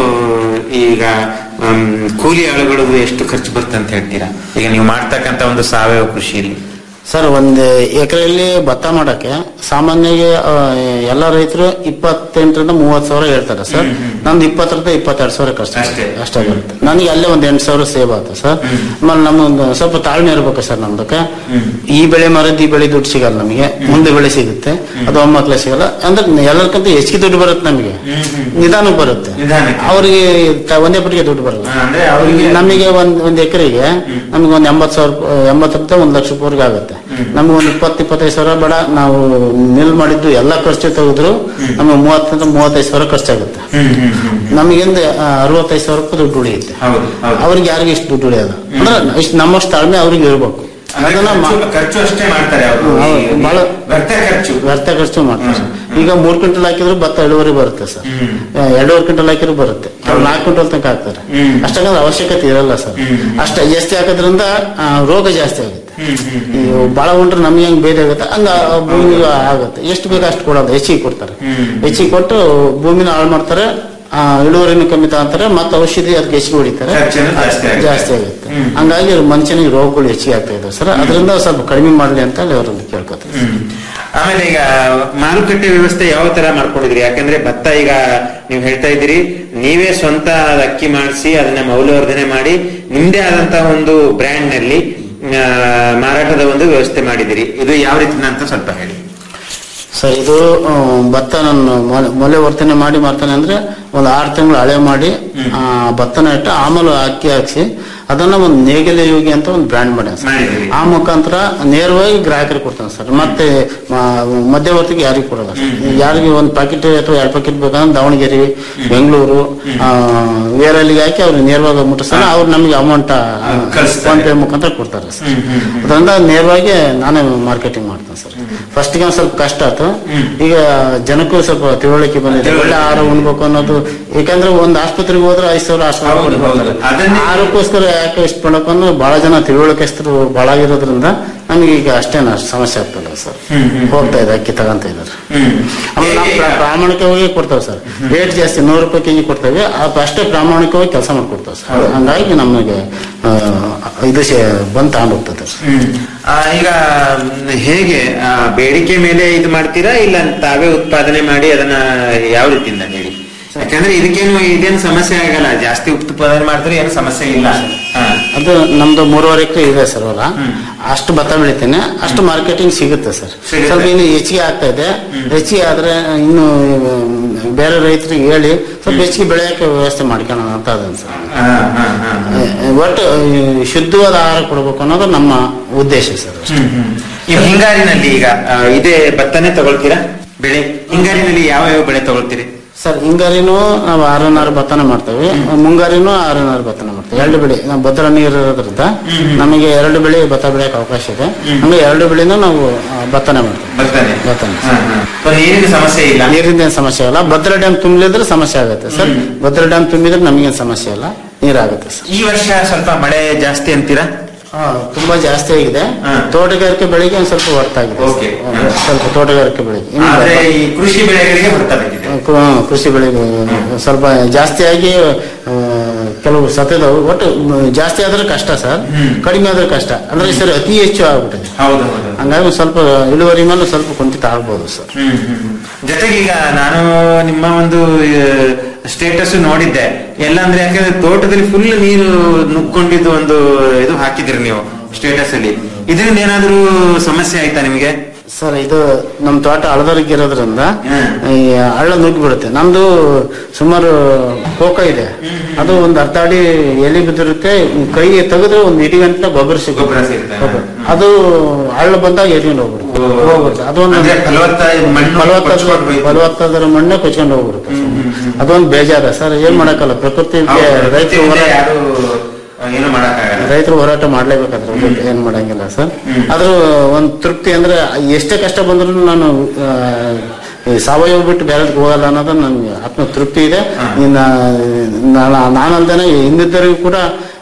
ಈಗ ಮ್, ಕೂಲಿ ಆಳುಗಳು ಎಷ್ಟು ಖರ್ಚು ಬರುತ್ತೆ ಅಂತ ಹೇಳ್ತೀರಾ ಈಗ ನೀವು ಮಾಡ್ತಕ್ಕಂತ ಒಂದು ಸಾವಯವ ಕೃಷಿಯಲ್ಲಿ ಸರ್ ಒಂದು ಎಕರೆಯಲ್ಲಿ ಭತ್ತ ಮಾಡಕ್ಕೆ ಸಾಮಾನ್ಯವಾಗಿ ಆ, ಎಲ್ಲ ರೈತರು ಇಪ್ಪತ್ತೆಂಟರಿಂದ ಮೂವತ್ತು ಸಾವಿರ ಹೇಳ್ತಾರೆ ಸರ್ ನಮ್ದು ಇಪ್ಪತ್ತರಿಂದ ಇಪ್ಪತ್ತೆರಡು ಸಾವಿರ ಖರ್ಚು ಅಷ್ಟೇ. ಅಷ್ಟೇ ಬರುತ್ತೆ ನನಗೆ ಅಲ್ಲೇ ಒಂದು ಎಂಟು ಸಾವಿರ ಸೇವ್ ಆಗುತ್ತೆ ಸರ್ ಆಮೇಲೆ ನಮ್ಮೊಂದು ಸ್ವಲ್ಪ ತಾಳ್ಮೆ ಇರ್ಬೇಕು ಸರ್ ನಮ್ದಕ್ಕೆ ಈ ಬೆಳೆ ಮರದ್ ಈ ಬೆಳೆ ದುಡ್ಡು ಸಿಗಲ್ಲ ನಮಗೆ ಮುಂದೆ ಬೆಳೆ ಸಿಗುತ್ತೆ ಅದು ಒಮ್ಮಕ್ಲೆ ಸಿಗಲ್ಲ ಅಂದ್ರೆ ಎಲ್ಲರಿಗಿಂತ ಹೆಚ್ಚಿಗೆ ದುಡ್ಡು ಬರುತ್ತೆ ನಮಗೆ ನಿಧಾನಕ್ಕೆ ಬರುತ್ತೆ ನಿಧಾನಕ್ಕೆ. ಅವರಿಗೆ ತ- ಒಂದೇ ಪಟ್ಟಿಗೆ ದುಡ್ಡು ಬರಲ್ಲ ಹಾ, ಅಂದ್ರೆ ಅವರಿಗೆ ನಮಗೆ ಒಂದ್ ಒಂದ್ ಎಕರೆಗೆ ನಮ್ಗೆ ಒಂದ್ ಎಂಬತ್ ಸಾವಿರ ಎಂಬತ್ತರಿಂದ ಒಂದ್ ಲಕ್ಷ ರೂಪಾಯಿವರೆಗೆ ಆಗುತ್ತೆ ನಮ್ಗೆ ಒಂದ್ ಇಪ್ಪತ್ತು ಇಪ್ಪತ್ತೈದು ಸಾವಿರ ಬೇಡ ನಾವು ನಿಲ್ ಮಾಡಿದ್ದು ಎಲ್ಲ ಖರ್ಚು ತೆಗೆದ್ರು ನಮಗೆ ಮೂವತ್ತರಿಂದ ಮೂವತ್ತೈದು ಸಾವಿರ ಖರ್ಚಾಗುತ್ತೆ ನಮಗಿಂದ ಅರವತ್ತೈದು ಸಾವಿರ ರೂಪಾಯಿ ದುಡ್ಡು ಉಳಿಯುತ್ತೆ ಹೌದು ಹೌದು ಅವ್ರಿಗೆ ಯಾರಿಗೂ ಇಷ್ಟು ದುಡ್ಡು ಉಳಿಯೋದು ಅಂದ್ರೆ ಇಷ್ಟು ನಮ್ಮಷ್ಟು ತಾಳ್ಮೆ ಅವ್ರಿಗೆ ಇರ್ಬೇಕು ಅಂದ್ರೆ ಅದನ್ನ ಮಾ- ಖರ್ಚು- ಖರ್ಚು ಅಷ್ಟೇ ಮಾಡ್ತಾರೆ ಅವರು ಹೌದು, ಬಹಳ- ವ್ಯರ್ಥ ಖರ್ಚು ವ್ಯರ್ಥ ಖರ್ಚು ಮಾಡ್ತಾರೆ ಸರ್. ಈಗ ಮೂರ್ ಕ್ವಿಂಟಲ್ ಹಾಕಿದ್ರು ಭತ್ತ ಇಳುವರಿ ಬರುತ್ತೆ ಸರ್ ಆ, ಎರಡೂವರೆ ಕ್ವಿಂಟಲ್ ಹಾಕಿದ್ರು ಬರುತ್ತೆ ಅವ್ರು ನಾಲ್ಕು ಕ್ವಿಂಟಲ್ ತನಕ ಹಾಕ್ತಾರೆ ಅಷ್ಟಂದ್ರೆ ಅವಶ್ಯಕತೆ ಇರಲ್ಲ ಸರ್ ಅಷ್ಟ ಜಾಸ್ತಿ ಹಾಕೋದ್ರಿಂದ ಆ, ರೋಗ ಜಾಸ್ತಿ ಆಗುತ್ತೆ ಈ ಬಹಳ ಉಂಡ್ರೆ ನಮಗೆ ಹೆಂಗ್ ಬೇರೆ ಆಗುತ್ತೆ ಹಂಗ ಆ ಭೂಮಿಗೆ ಆಗುತ್ತೆ ಎಷ್ಟು ಬೇಕು ಅಷ್ಟು ಕೊಡೋದು ಹೆಚ್ಚಿಗೆ ಕೊಡ್ತಾರೆ ಹೆಚ್ಚಿಗೆ ಕೊಟ್ಟು ಭೂಮಿನ ಹಾಳು ಮಾಡ್ತಾರೆ ಆ, ಇಳುವರಿನೂ ಕಮ್ಮಿ ತಗೊಂತಾರೆ ಮತ್ತೆ ಔಷಧಿ ಅದಕ್ಕೆ ಹೆಚ್ಚಿಗೆ ಹೊಡಿತಾರೆ ಖರ್ಚೇನು ಜಾಸ್ತಿ ಆಗುತ್ತೆ. ಜಾಸ್ತಿ ಆಗುತ್ತೆ ಹಂಗಾಗಿ ಮನುಷ್ಯನಿಗೆ ರೋಗಗಳು ಹೆಚ್ಚಿಗೆ ಆಗ್ತಾ ಇದಾವೆ ಸರ್ ಅದರಿಂದ ಸ್ವಲ್ಪ ಕಡಿಮೆ ಮಾಡಲಿ ಅಂತ ಹೇಳಿ ಅವರನ್ನು ಕೇಳ್ಕೊತಾರೆ ಆಮೇಲೆ ಈಗ ಮಾರುಕಟ್ಟೆ ವ್ಯವಸ್ಥೆ ಯಾವ ತರ ಮಾಡ್ಕೊಂಡಿದ್ರಿ ಯಾಕಂದ್ರೆ ಭತ್ತ ಈಗ ನೀವು ಹೇಳ್ತಾ ಇದ್ದೀರಿ ನೀವೇ ಸ್ವಂತ ಅದ್ ಅಕ್ಕಿ ಮಾಡಿಸಿ ಅದನ್ನ ಮೌಲ್ಯವರ್ಧನೆ ಮಾಡಿ ನಿಮ್ದೇ ಆದಂತಹ ಒಂದು ಬ್ರ್ಯಾಂಡ್ ನಲ್ಲಿ ಆ, ಮಾರಾಟದ ಒಂದು ವ್ಯವಸ್ಥೆ ಮಾಡಿದಿರಿ ಇದು ಯಾವ ರೀತಿ ಅಂತ ಸ್ವಲ್ಪ ಹೇಳಿ ಸರ್ ಇದು ಆ, ಭತ್ತ ನಾನು ಮೊಲೆ- ಮೊಲೆ ವರ್ತನೆ ಮಾಡಿ ಮಾಡ್ತಾನೆ ಅಂದ್ರೆ ಒಂದು ಆರು ತಿಂಗಳು ಹಳೆ ಮಾಡಿ ಆ, ಭತ್ತನ ಇಟ್ಟು ಆಮೇಲೆ ಅಕ್ಕಿ ಹಾಕ್ಸಿ ಅದನ್ನ ಒಂದು ನೇಗಿಲೆ ಯೋಗಿ ಅಂತ ಒಂದು ಬ್ರ್ಯಾಂಡ್ ಮಾಡ್ಯಾನ ಸರ್ ಮಾಡಿದಿರಿ. ಆ ಮುಖಾಂತರ ನೇರವಾಗಿ ಗ್ರಾಹಕರಿಗೆ ಕೊಡ್ತಾನೆ ಸರ್ ಮತ್ತೆ ಮ- ಮಧ್ಯವರ್ತಿಗೆ ಯಾರಿಗೂ ಕೊಡಲ್ಲ ಸರ್ ಯಾರಿಗೆ ಒಂದು ಪ್ಯಾಕೆಟ್ ಅಥವಾ ಎರಡು ಪ್ಯಾಕೆಟ್ ಬೇಕಂದ್ರೆ ದಾವಣಗೆರೆ ಬೆಂಗಳೂರು ವೇರಲ್ಲಿಗೆ ಹಾಕಿ ಅವ್ರಿಗೆ ನೇರವಾಗಿ ಮುಟ್ಟಿಸ್ತಾರೆ ಅವ್ರು ನಮಗೆ ಅಮೌಂಟ್ ಕಳಿಸ್ತಾರೆ. ಫೋನ್ ಪೇ ಮುಖಾಂತರ ಕೊಡ್ತಾರೆ ಸರ್ ಅದರಿಂದ ನೇರವಾಗಿ ನಾನೇ ಮಾರ್ಕೆಟಿಂಗ್ ಮಾಡ್ತೇನೆ ಸರ್ ಫಸ್ಟ್ಗೆ ಒಂದ್ ಸ್ವಲ್ಪ ಕಷ್ಟ ಆಯ್ತು ಈಗ ಜನಕ್ಕೂ ಸ್ವಲ್ಪ ತಿಳುವಳಿಕೆ ಬಂದಿದೆ ಒಳ್ಳೆ ಆಹಾರ ಉಣ್ಬೇಕು ಅನ್ನೋದು ಯಾಕಂದ್ರೆ ಒಂದ್ ಆಸ್ಪತ್ರೆಗೆ ಹೋದ್ರೆ ಐದು ಸಾವಿರ ಆಸ್ಪತ್ರೆ ಹೌದು, ಹೌದು. ಅದನ್ನೇ- ಆಹಾರಕ್ಕೋಸ್ಕರ ಯಾಕೆ ಇಷ್ಟ ಪಡೋಕನ್ನು ಬಹಳ ಜನ ತಿಳುವಳಿಕೆಸ್ತರು ಬಹಳ ಆಗಿರೋದ್ರಿಂದ ನಮಗೆ ಈಗ ಅಷ್ಟೇನು ಅಷ್ಟು ಸಮಸ್ಯೆ ಆಗ್ತಲ್ಲ ಸರ್ ಹೋಗ್ತಾ ಇದೆ ಅಕ್ಕಿ ತಗೊಂತ ಇದ್ದಾರೆ ಆಮೇಲೆ ನಾವು ಪ್ರ- ಪ್ರಾಮಾಣಿಕವಾಗಿ ಕೊಡ್ತೇವೆ ಸರ್ ರೇಟ್ ಜಾಸ್ತಿ ನೂರು ರೂಪಾಯಿ ಕೆಜಿ ಕೊಡ್ತೇವೆ ಅದು ಅಷ್ಟೇ ಪ್ರಾಮಾಣಿಕವಾಗಿ ಕೆಲಸ ಮಾಡ್ಕೊಡ್ತೇವೆ ಸರ್ ಹಂಗಾಗಿ ನಮಗೆ ಆ, ಇದು ಶೇ- ಬಂದ್ ತಗೊಂಡು ಹೋಗ್ತದೆ ಸರ್ ಆ, ಈಗ ಮ್, ಹೇಗೆ ಆ, ಬೇಡಿಕೆ ಮೇಲೆ ಇದು ಮಾಡ್ತೀರಾ ಇಲ್ಲ ತಾವೇ ಉತ್ಪಾದನೆ ಮಾಡಿ ಅದನ್ನ ಯಾವ ರೀತಿಯಿಂದ ಹೇಳಿ ಯಾಕಂದ್ರೆ ಇದಕ್ಕೇನು ಇದೇನು ಸಮಸ್ಯೆ ಆಗಲ್ಲ ಜಾಸ್ತಿ ಉತ್ಪಾದನೆ ಮಾಡಿದ್ರೆ ಏನು ಸಮಸ್ಯೆ ಇಲ್ಲ ಹಾ. ಅದು ನಮ್ದು ಮೂರುವರೆ ಎಕರೆ ಇದೆ ಸರ್ ಹೊಲ ಅಷ್ಟು ಭತ್ತ ಬೆಳಿತೇನೆ ಅಷ್ಟು ಮಾರ್ಕೆಟಿಂಗ್ ಸಿಗುತ್ತೆ ಸರ್ ಸಿಗುತ್ತೆ. ಸ್ವಲ್ಪ ಇನ್ನು ಹೆಚ್ಚಿಗೆ ಆಗ್ತಾ ಇದೆ ಹೆಚ್ಚಿಗೆ ಆದ್ರೆ ಇನ್ನು ಮ್, ಬೇರೆ ರೈತರಿಗೆ ಹೇಳಿ ಸ್ವಲ್ಪ ಹೆಚ್ಚಿಗೆ ಬೆಳೆಯಕ್ಕೆ ವ್ಯವಸ್ಥೆ ಮಾಡ್ಕೊಳ್ಳೋಣ ಅಂತ ಅದನ್ ಸರ್ ಹಾ, ಹಾ, ಹಾ, ಹಾ. ಒಟ್ಟು ಈ ಶುದ್ಧವಾದ ಆಹಾರ ಕೊಡಬೇಕು ಅನ್ನೋದು ನಮ್ಮ ಉದ್ದೇಶ ಸರ್ ಅಷ್ಟೇ. ಹ್ಮ್, ಹ್ಮ್. ಈ ಹಿಂಗಾರಿನಲ್ಲಿ ಈಗ ಆ, ಇದೇ ಭತ್ತನೇ ತಗೊಳ್ತೀರಾ ಬೆಳೆ ಹಿಂಗಾರಿನಲ್ಲಿ ಯಾವ ಯಾವ ಬೆಳೆ ತಗೊಳ್ತೀರಿ ಸರ್ ಹಿಂಗಾರಿನೂ ನಾವು ಆರನಾರು ಭತ್ತನ ಮಾಡ್ತೇವೆ ಮುಂಗಾರಿನೂ ಆರನಾರು ಭತ್ತನ ಮಾಡ್ತೇವೆ ಎರಡು ಬೆಳೆ ನಾವು ಭದ್ರ ನೀರು ಇರೋದ್ರಿಂದ ನಮಗೆ ಎರಡು ಬೆಳೆ ಭತ್ತ ಬೆಳೆಯಕ್ಕೆ ಅವಕಾಶ ಇದೆ ಹಂಗೆ ಎರಡು ಬೆಳೆನೂ ನಾವು ಆ, ಭತ್ತನ ಮಾಡ್ತೇವೆ ಭತ್ತನೇ ಭತ್ತನ ಹಾ, ಹಾ. ಸೊ ನೀರಿನ ಸಮಸ್ಯೆ ಇಲ್ಲ ನೀರಿಂದ ಏನ್ ಸಮಸ್ಯೆ ಇಲ್ಲ ಭದ್ರಾ ಡ್ಯಾಮ್ ತುಂಬಲಿದ್ರೆ ಸಮಸ್ಯೆ ಆಗುತ್ತೆ ಸರ್ ಭದ್ರಾ ಡ್ಯಾಮ್ ತುಂಬಿದ್ರೆ ನಮಗೇನು ಸಮಸ್ಯೆ ಇಲ್ಲ ನೀರಾಗುತ್ತೆ ಸರ್ ಈ ವರ್ಷ ಸ್ವಲ್ಪ ಮಳೆ ಜಾಸ್ತಿ ಅಂತೀರಾ ಹಾ, ತುಂಬಾ ಜಾಸ್ತಿ ಆಗಿದೆ ಹಾ. ತೋಟಗಾರಿಕೆ ಬೆಳೆಗೆ ಒಂದ್ ಸ್ವಲ್ಪ ಹೊರತಾಗಿದೆ Okay. ಸರ್. ಸ್ವಲ್ಪ ತೋಟಗಾರಿಕೆ ಬೆಳೆಗೆ ಇನ್ನು ಆದ್ರೆ ಭತ್ತ- ಈ ಕೃಷಿ ಬೆಳೆಗಳಿಗೆ ಹೊರತ ಬಿದ್ದಿದೆ ಕು- ಕೃಷಿ ಬೆಳೆಗೆ ಸ್ವಲ್ಪ ಜಾಸ್ತಿಯಾಗಿ ಆ, ಕೆಲವು ಸತ್ಯದವು ಒಟ್ಟು ಮ್, ಜಾಸ್ತಿ ಆದ್ರೆ ಕಷ್ಟ ಸರ್ ಕಡಿಮೆ ಆದ್ರೆ ಕಷ್ಟ ಅಂದ್ರೆ ಈ ಸರಿ ಅತಿ ಹೆಚ್ಚು ಆಗ್ಬಿಟ್ಟಿದೆ ಹೌದು ಹೌದು ಹಂಗಾಗಿ ಒಂದ್ ಸ್ವಲ್ಪ ಇಳುವರಿ ಮೇಲೆ ಸ್ವಲ್ಪ ಕುಂಠಿತ ಆಗ್ಬೋದು ಸರ್ ಹ್ಮ್, ಹ್ಮ್, ಹ್ಮ್. ಜೊತೆಗೆ ಈಗ ನಾನು ನಿಮ್ಮ ಒಂದು ಸ್ಟೇಟಸ್ ನೋಡಿದ್ದೆ ಎಲ್ಲ ಅಂದ್ರೆ ಯಾಕಂದ್ರೆ ತೋಟದಲ್ಲಿ ಫುಲ್ ನೀರು ನುಗ್ಕೊಂಡಿದ್ದು ಒಂದು ಇದು ಹಾಕಿದ್ರಿ ನೀವು ಸ್ಟೇಟಸ್ ಅಲ್ಲಿ ಇದರಿಂದ ಏನಾದ್ರೂ ಸಮಸ್ಯೆ ಆಯ್ತಾ ನಿಮ್ಗೆ ಸರ್ ಇದು ನಮ್ ತೋಟ ಹಳದರಿಗೆ ಇರೋದ್ರಿಂದ ಹ್ಮ್. ಈ ಹಳ್ಳ ನುಗ್ಗಿ ಬಿಡುತ್ತೆ ನಮ್ದು ಸುಮಾರು ಕೋಕ ಇದೆ ಅದು ಒಂದ್ ಅರ್ಧ ಅಡಿ ಎಲೆ ಬಿದ್ದಿರುತ್ತೆ ಕೈ ತೆಗೆದ್ರೆ ಒಂದ್ ಇಡೀ ಗಂಟೆ ಗೊಬ್ಬರ ಸಿಗುತ್ತೆ ಗೊಬ್ಬರ ಸಿಗುತ್ತೆ. ಗೊಬ್ಬರ. ಅದು ಹಳ್ಳ ಬಂದಾಗ ಎತ್ಕೊಂಡು ಹೋಗ್ಬಿಡುತ್ತೆ ಓ. ಹೋಗ್ಬಿಡುತ್ತೆ ಅದೊಂದು ಅಂದ್ರೆ ಫಲವತ್ತಾದ ಮಣ್ಣು ಫಲವತ್ತಾದ ಕೊಚ್ಕೊಂಡು ಹೋಯ್ತು. ಫಲವತ್ತಾದ ಮಣ್ಣೆ ಕೊಚ್ಕೊಂಡು ಹೋಗ್ಬಿಡುತ್ತೆ ಅದೊಂದು ಬೇಜಾರ ಸರ್ ಏನ್ ಮಾಡಕ್ಕಲ್ಲ ಪ್ರಕೃತಿಗೆ ಹೌದು, ರೈತರು ಪ್ರಕೃತಿಯಿಂದ ಹೋರಾಟ ಯಾರು ಏನು ಮಾಡಕ್ಕಾಗಲ್ಲ ರೈತರು ಹೋರಾಟ ಮಾಡ್ಲೇಬೇಕಾದ್ರೆ ಏನ್ ಮಾಡಂಗಿಲ್ಲ ಸರ್ ಆದ್ರೂ ಒಂದ್ ತೃಪ್ತಿ ಅಂದ್ರೆ ಎಷ್ಟೇ ಕಷ್ಟ ಬಂದ್ರು ನಾನು ಆ, ಈ ಸಾವಯವ ಬಿಟ್ಟು ಬೇರೆ ಹೋಗಲ್ಲ ಅನ್ನೋದು ನನ್ಗೆ ಆತ್ಮ ತೃಪ್ತಿ ಇದೆ ಇನ್ನ ನಾನ- ನಾನಲ್ದೇನೆ ಇನ್ನಿದ್ದರಿಗೂ ಕೂಡ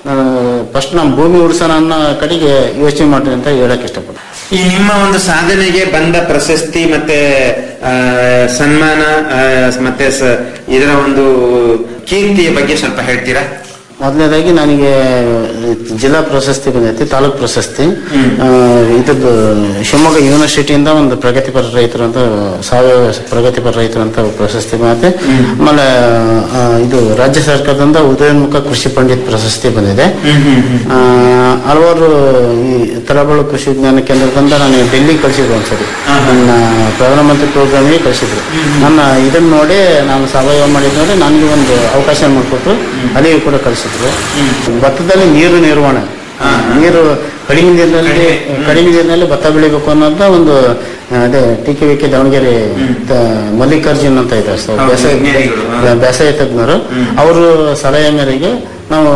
ಫಸ್ಟ್ ನಮ್ಮ ಭೂಮಿ ಉಳಿಸೋಣ ಅನ್ನೋ ಕಡೆಗೆ ಯೋಚನೆ ಮಾಡ್ತೀನಿ ಅಂತ ಹೇಳಕ್ ಇಷ್ಟಪಡ್ತೀನಿ ಈ ನಿಮ್ಮ ಒಂದು ಸಾಧನೆಗೆ ಬಂದ ಪ್ರಶಸ್ತಿ ಮತ್ತೆ ಆ, ಸನ್ಮಾನ ಆ, ಮತ್ತೆ ಸ- ಇದರ ಒಂದು ಕೀರ್ತಿಯ ಬಗ್ಗೆ ಸ್ವಲ್ಪ ಹೇಳ್ತೀರಾ ಮೊದಲನೇದಾಗಿ ನನಗೆ ಜಿಲ್ಲಾ ಪ್ರಶಸ್ತಿ ಬಂದೈತಿ ತಾಲೂಕ್ ಪ್ರಶಸ್ತಿ ಆ, ಇದ್ರದ್ದು ಶಿವಮೊಗ್ಗ ಯೂನಿವರ್ಸಿಟಿಯಿಂದ ಒಂದು ಪ್ರಗತಿಪರ ರೈತರು ಅಂತ ಸಾವಯವ ಪ್ರಗತಿಪರ ರೈತರು ಅಂತ ಪ್ರಶಸ್ತಿ ಬಂದೈತೆ ಆಮೇಲೆ ಆ, ಇದು ರಾಜ್ಯ ಸರ್ಕಾರದಿಂದ ಉದಯೋನ್ಮುಖ ಕೃಷಿ ಪಂಡಿತ್ ಪ್ರಶಸ್ತಿ ಬಂದಿದೆ ಆ, ಹಲವಾರು ಈ ತರಬಾಳು ಕೃಷಿ ವಿಜ್ಞಾನ ಕೇಂದ್ರದಿಂದ ನಾನು ಡೆಲ್ಲಿ ಕಳಿಸಿದ್ರು ಒಂದ್ಸರಿ ನನ್ನ ಪ್ರಧಾನಮಂತ್ರಿ ಪ್ರೋಗ್ರಾಮಿಗೆ ಕಳಿಸಿದ್ರು ನನ್ನ ಇದನ್ನ ನೋಡಿ ನಾನು ಸಾವಯವ ಮಾಡಿದ ನೋಡಿ ನನಗೆ ಒಂದು ಅವಕಾಶ ಮಾಡಿಕೊಟ್ರು ಅಲ್ಲಿಗೆ ಕೂಡ ಕಳಿಸಿದ್ರು ಭತ್ತದಲ್ಲಿ ನೀರು ನಿರ್ವಹಣೆ ನೀರು ಕಡಿಮೆ ನೀರಿನಲ್ಲಿ ಕಡಿಮೆ ನೀರಿನಲ್ಲಿ ಭತ್ತ ಬೆಳಿಬೇಕು ಅನ್ನೋದ ಒಂದು ಆ, ಅದೇ T K V K Davanagere ತ- ಮಲ್ಲಿಕಾರ್ಜುನ್ ಅಂತ ಇದ್ದಾರೆ ಸರ್ ಬೇಸಾಯ ಬೇಸಾಯ ತಜ್ಞರು ಅವರು ಸಲಹೆ ಮೇರೆಗೆ ನಾವು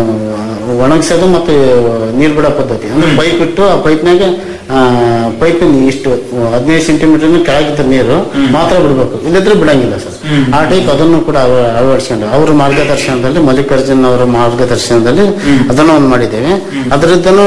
ಒಣಗಿಸೋದು ಮತ್ತು ನೀರು ಬಿಡೋ ಪದ್ಧತಿ ಅಂದ್ರೆ ಪೈಪ್ ಇಟ್ಟು ಆ ಪೈಪ್ನಾಗ ಪೈಪ್ ಇಷ್ಟು ಹದಿನೈದು ಸೆಂಟಿಮೀಟರ್ ಕೆಳಗಿದ್ದ ನೀರು ಮಾತ್ರ ಬಿಡಬೇಕು ಇಲ್ಲದ್ರೆ ಬಿಡಂಗಿಲ್ಲ ಸರ್ ಆ ಟೈಪ್ ಅದನ್ನು ಕೂಡ ಅಳ- ಅಳವಡಿಸ್ಕೊಂಡು ಅವ್ರ ಮಾರ್ಗದರ್ಶನದಲ್ಲಿ ಮಲ್ಲಿಕಾರ್ಜುನ್ ಅವರ ಮಾರ್ಗದರ್ಶನದಲ್ಲಿ ಅದನ್ನು ಒಂದು ಮಾಡಿದ್ದೇವೆ ಅದರದ್ದನು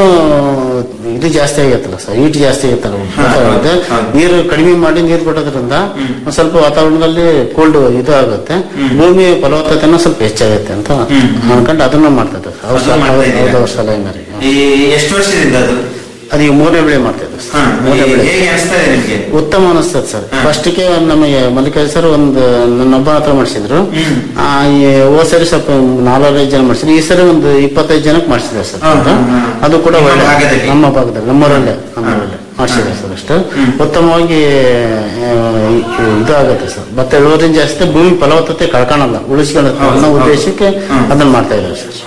ಇದು ಜಾಸ್ತಿ ಆಗತ್ತಲ್ಲ ಸರ್ ಹೀಟ್ ಜಾಸ್ತಿ ಆಗತ್ತಲ್ಲ ವಾತಾವರಣದ ನೀರು ಕಡಿಮೆ ಮಾಡಿ ನೀರು ಬಿಡೋದ್ರಿಂದ ಒಂದ್ ಸ್ವಲ್ಪ ವಾತಾವರಣದಲ್ಲಿ ಕೋಲ್ಡ್ ಇದು ಆಗುತ್ತೆ ಭೂಮಿ ಫಲವತ್ತತೆನೂ ಸ್ವಲ್ಪ ಹೆಚ್ಚಾಗುತ್ತೆ ಅಂತ ಅನ್ಕೊಂಡು ಅದನ್ನು ಮಾಡ್ತಾ ಇದ್ದಾರೆ ಅವ್ರ ಸಲ- ಅವ್ರ- ಅವ್ರ ಸಲಹೆ ಮೇರೆಗೆ ಎಷ್ಟು ವರ್ಷದಿಂದ ಅದು ಅದೀಗ ಮೂರನೇ ಬೆಳೆ ಮಾಡ್ತಾ ಇದ್ದಾರೆ ಹಾ, ಸರ್ ಮೂರನೇ ಬೆಳೆ ಹೇಗೆ ಅನಿಸ್ತದೆ ನಿಮ್ಗೆ ಉತ್ತಮ ಅನಿಸ್ತದೆ ಸರ್ ಫಸ್ಟ್ಗೆ ನಮಗೆ ಮಲ್ಲಿಕಾರ್ಜುನ ಸರ್ ಒಂದು ನನ್ನೊಬ್ಬ ಹತ್ರ ಮಾಡಿಸಿದ್ರು ಆ, ಈ ಹೋದ್ ಸರಿ ಸ್ವಲ್ಪ ನಾಲ್ವೈದು ಜನ ಮಾಡಿಸಿದ್ರು ಈ ಸರಿ ಒಂದು ಇಪ್ಪತ್ತೈದು ಜನಕ್ಕೆ ಮಾಡಿಸಿದ್ದಾರೆ ಸರ್ ಅಂತ. ಅದು ಕೂಡ ನಿಮ್ಮ ಒಳ್ಳೆ ಭಾಗದಲ್ಲಿ? ನಮ್ಮ ಭಾಗದಲ್ಲಿ ನಮ್ಮೂರಲ್ಲೇ ನಮ್ಮೂರಲ್ಲೇ ಮಾಡಿಸಿದ್ದಾರೆ ಸರ್ ಅಷ್ಟು ಉತ್ತಮವಾಗಿ ಆ, ಈ- ಇದು ಆಗುತ್ತೆ ಸರ್ ಮತ್ತೆ ಇಳುವರಿ ಜಾಸ್ತಿ ಭೂಮಿ ಫಲವತ್ತತೆ ಕಳ್ಕೊಳಲ್ಲ ಉಳಿಸ್ಕೊಳ್ಳುತ್ತೆ ಅನ್ನೋ ಉದ್ದೇಶಕ್ಕೆ ಅದನ್ನ ಮಾಡ್ತಾ ಇದ್ದಾರೆ ಸರ್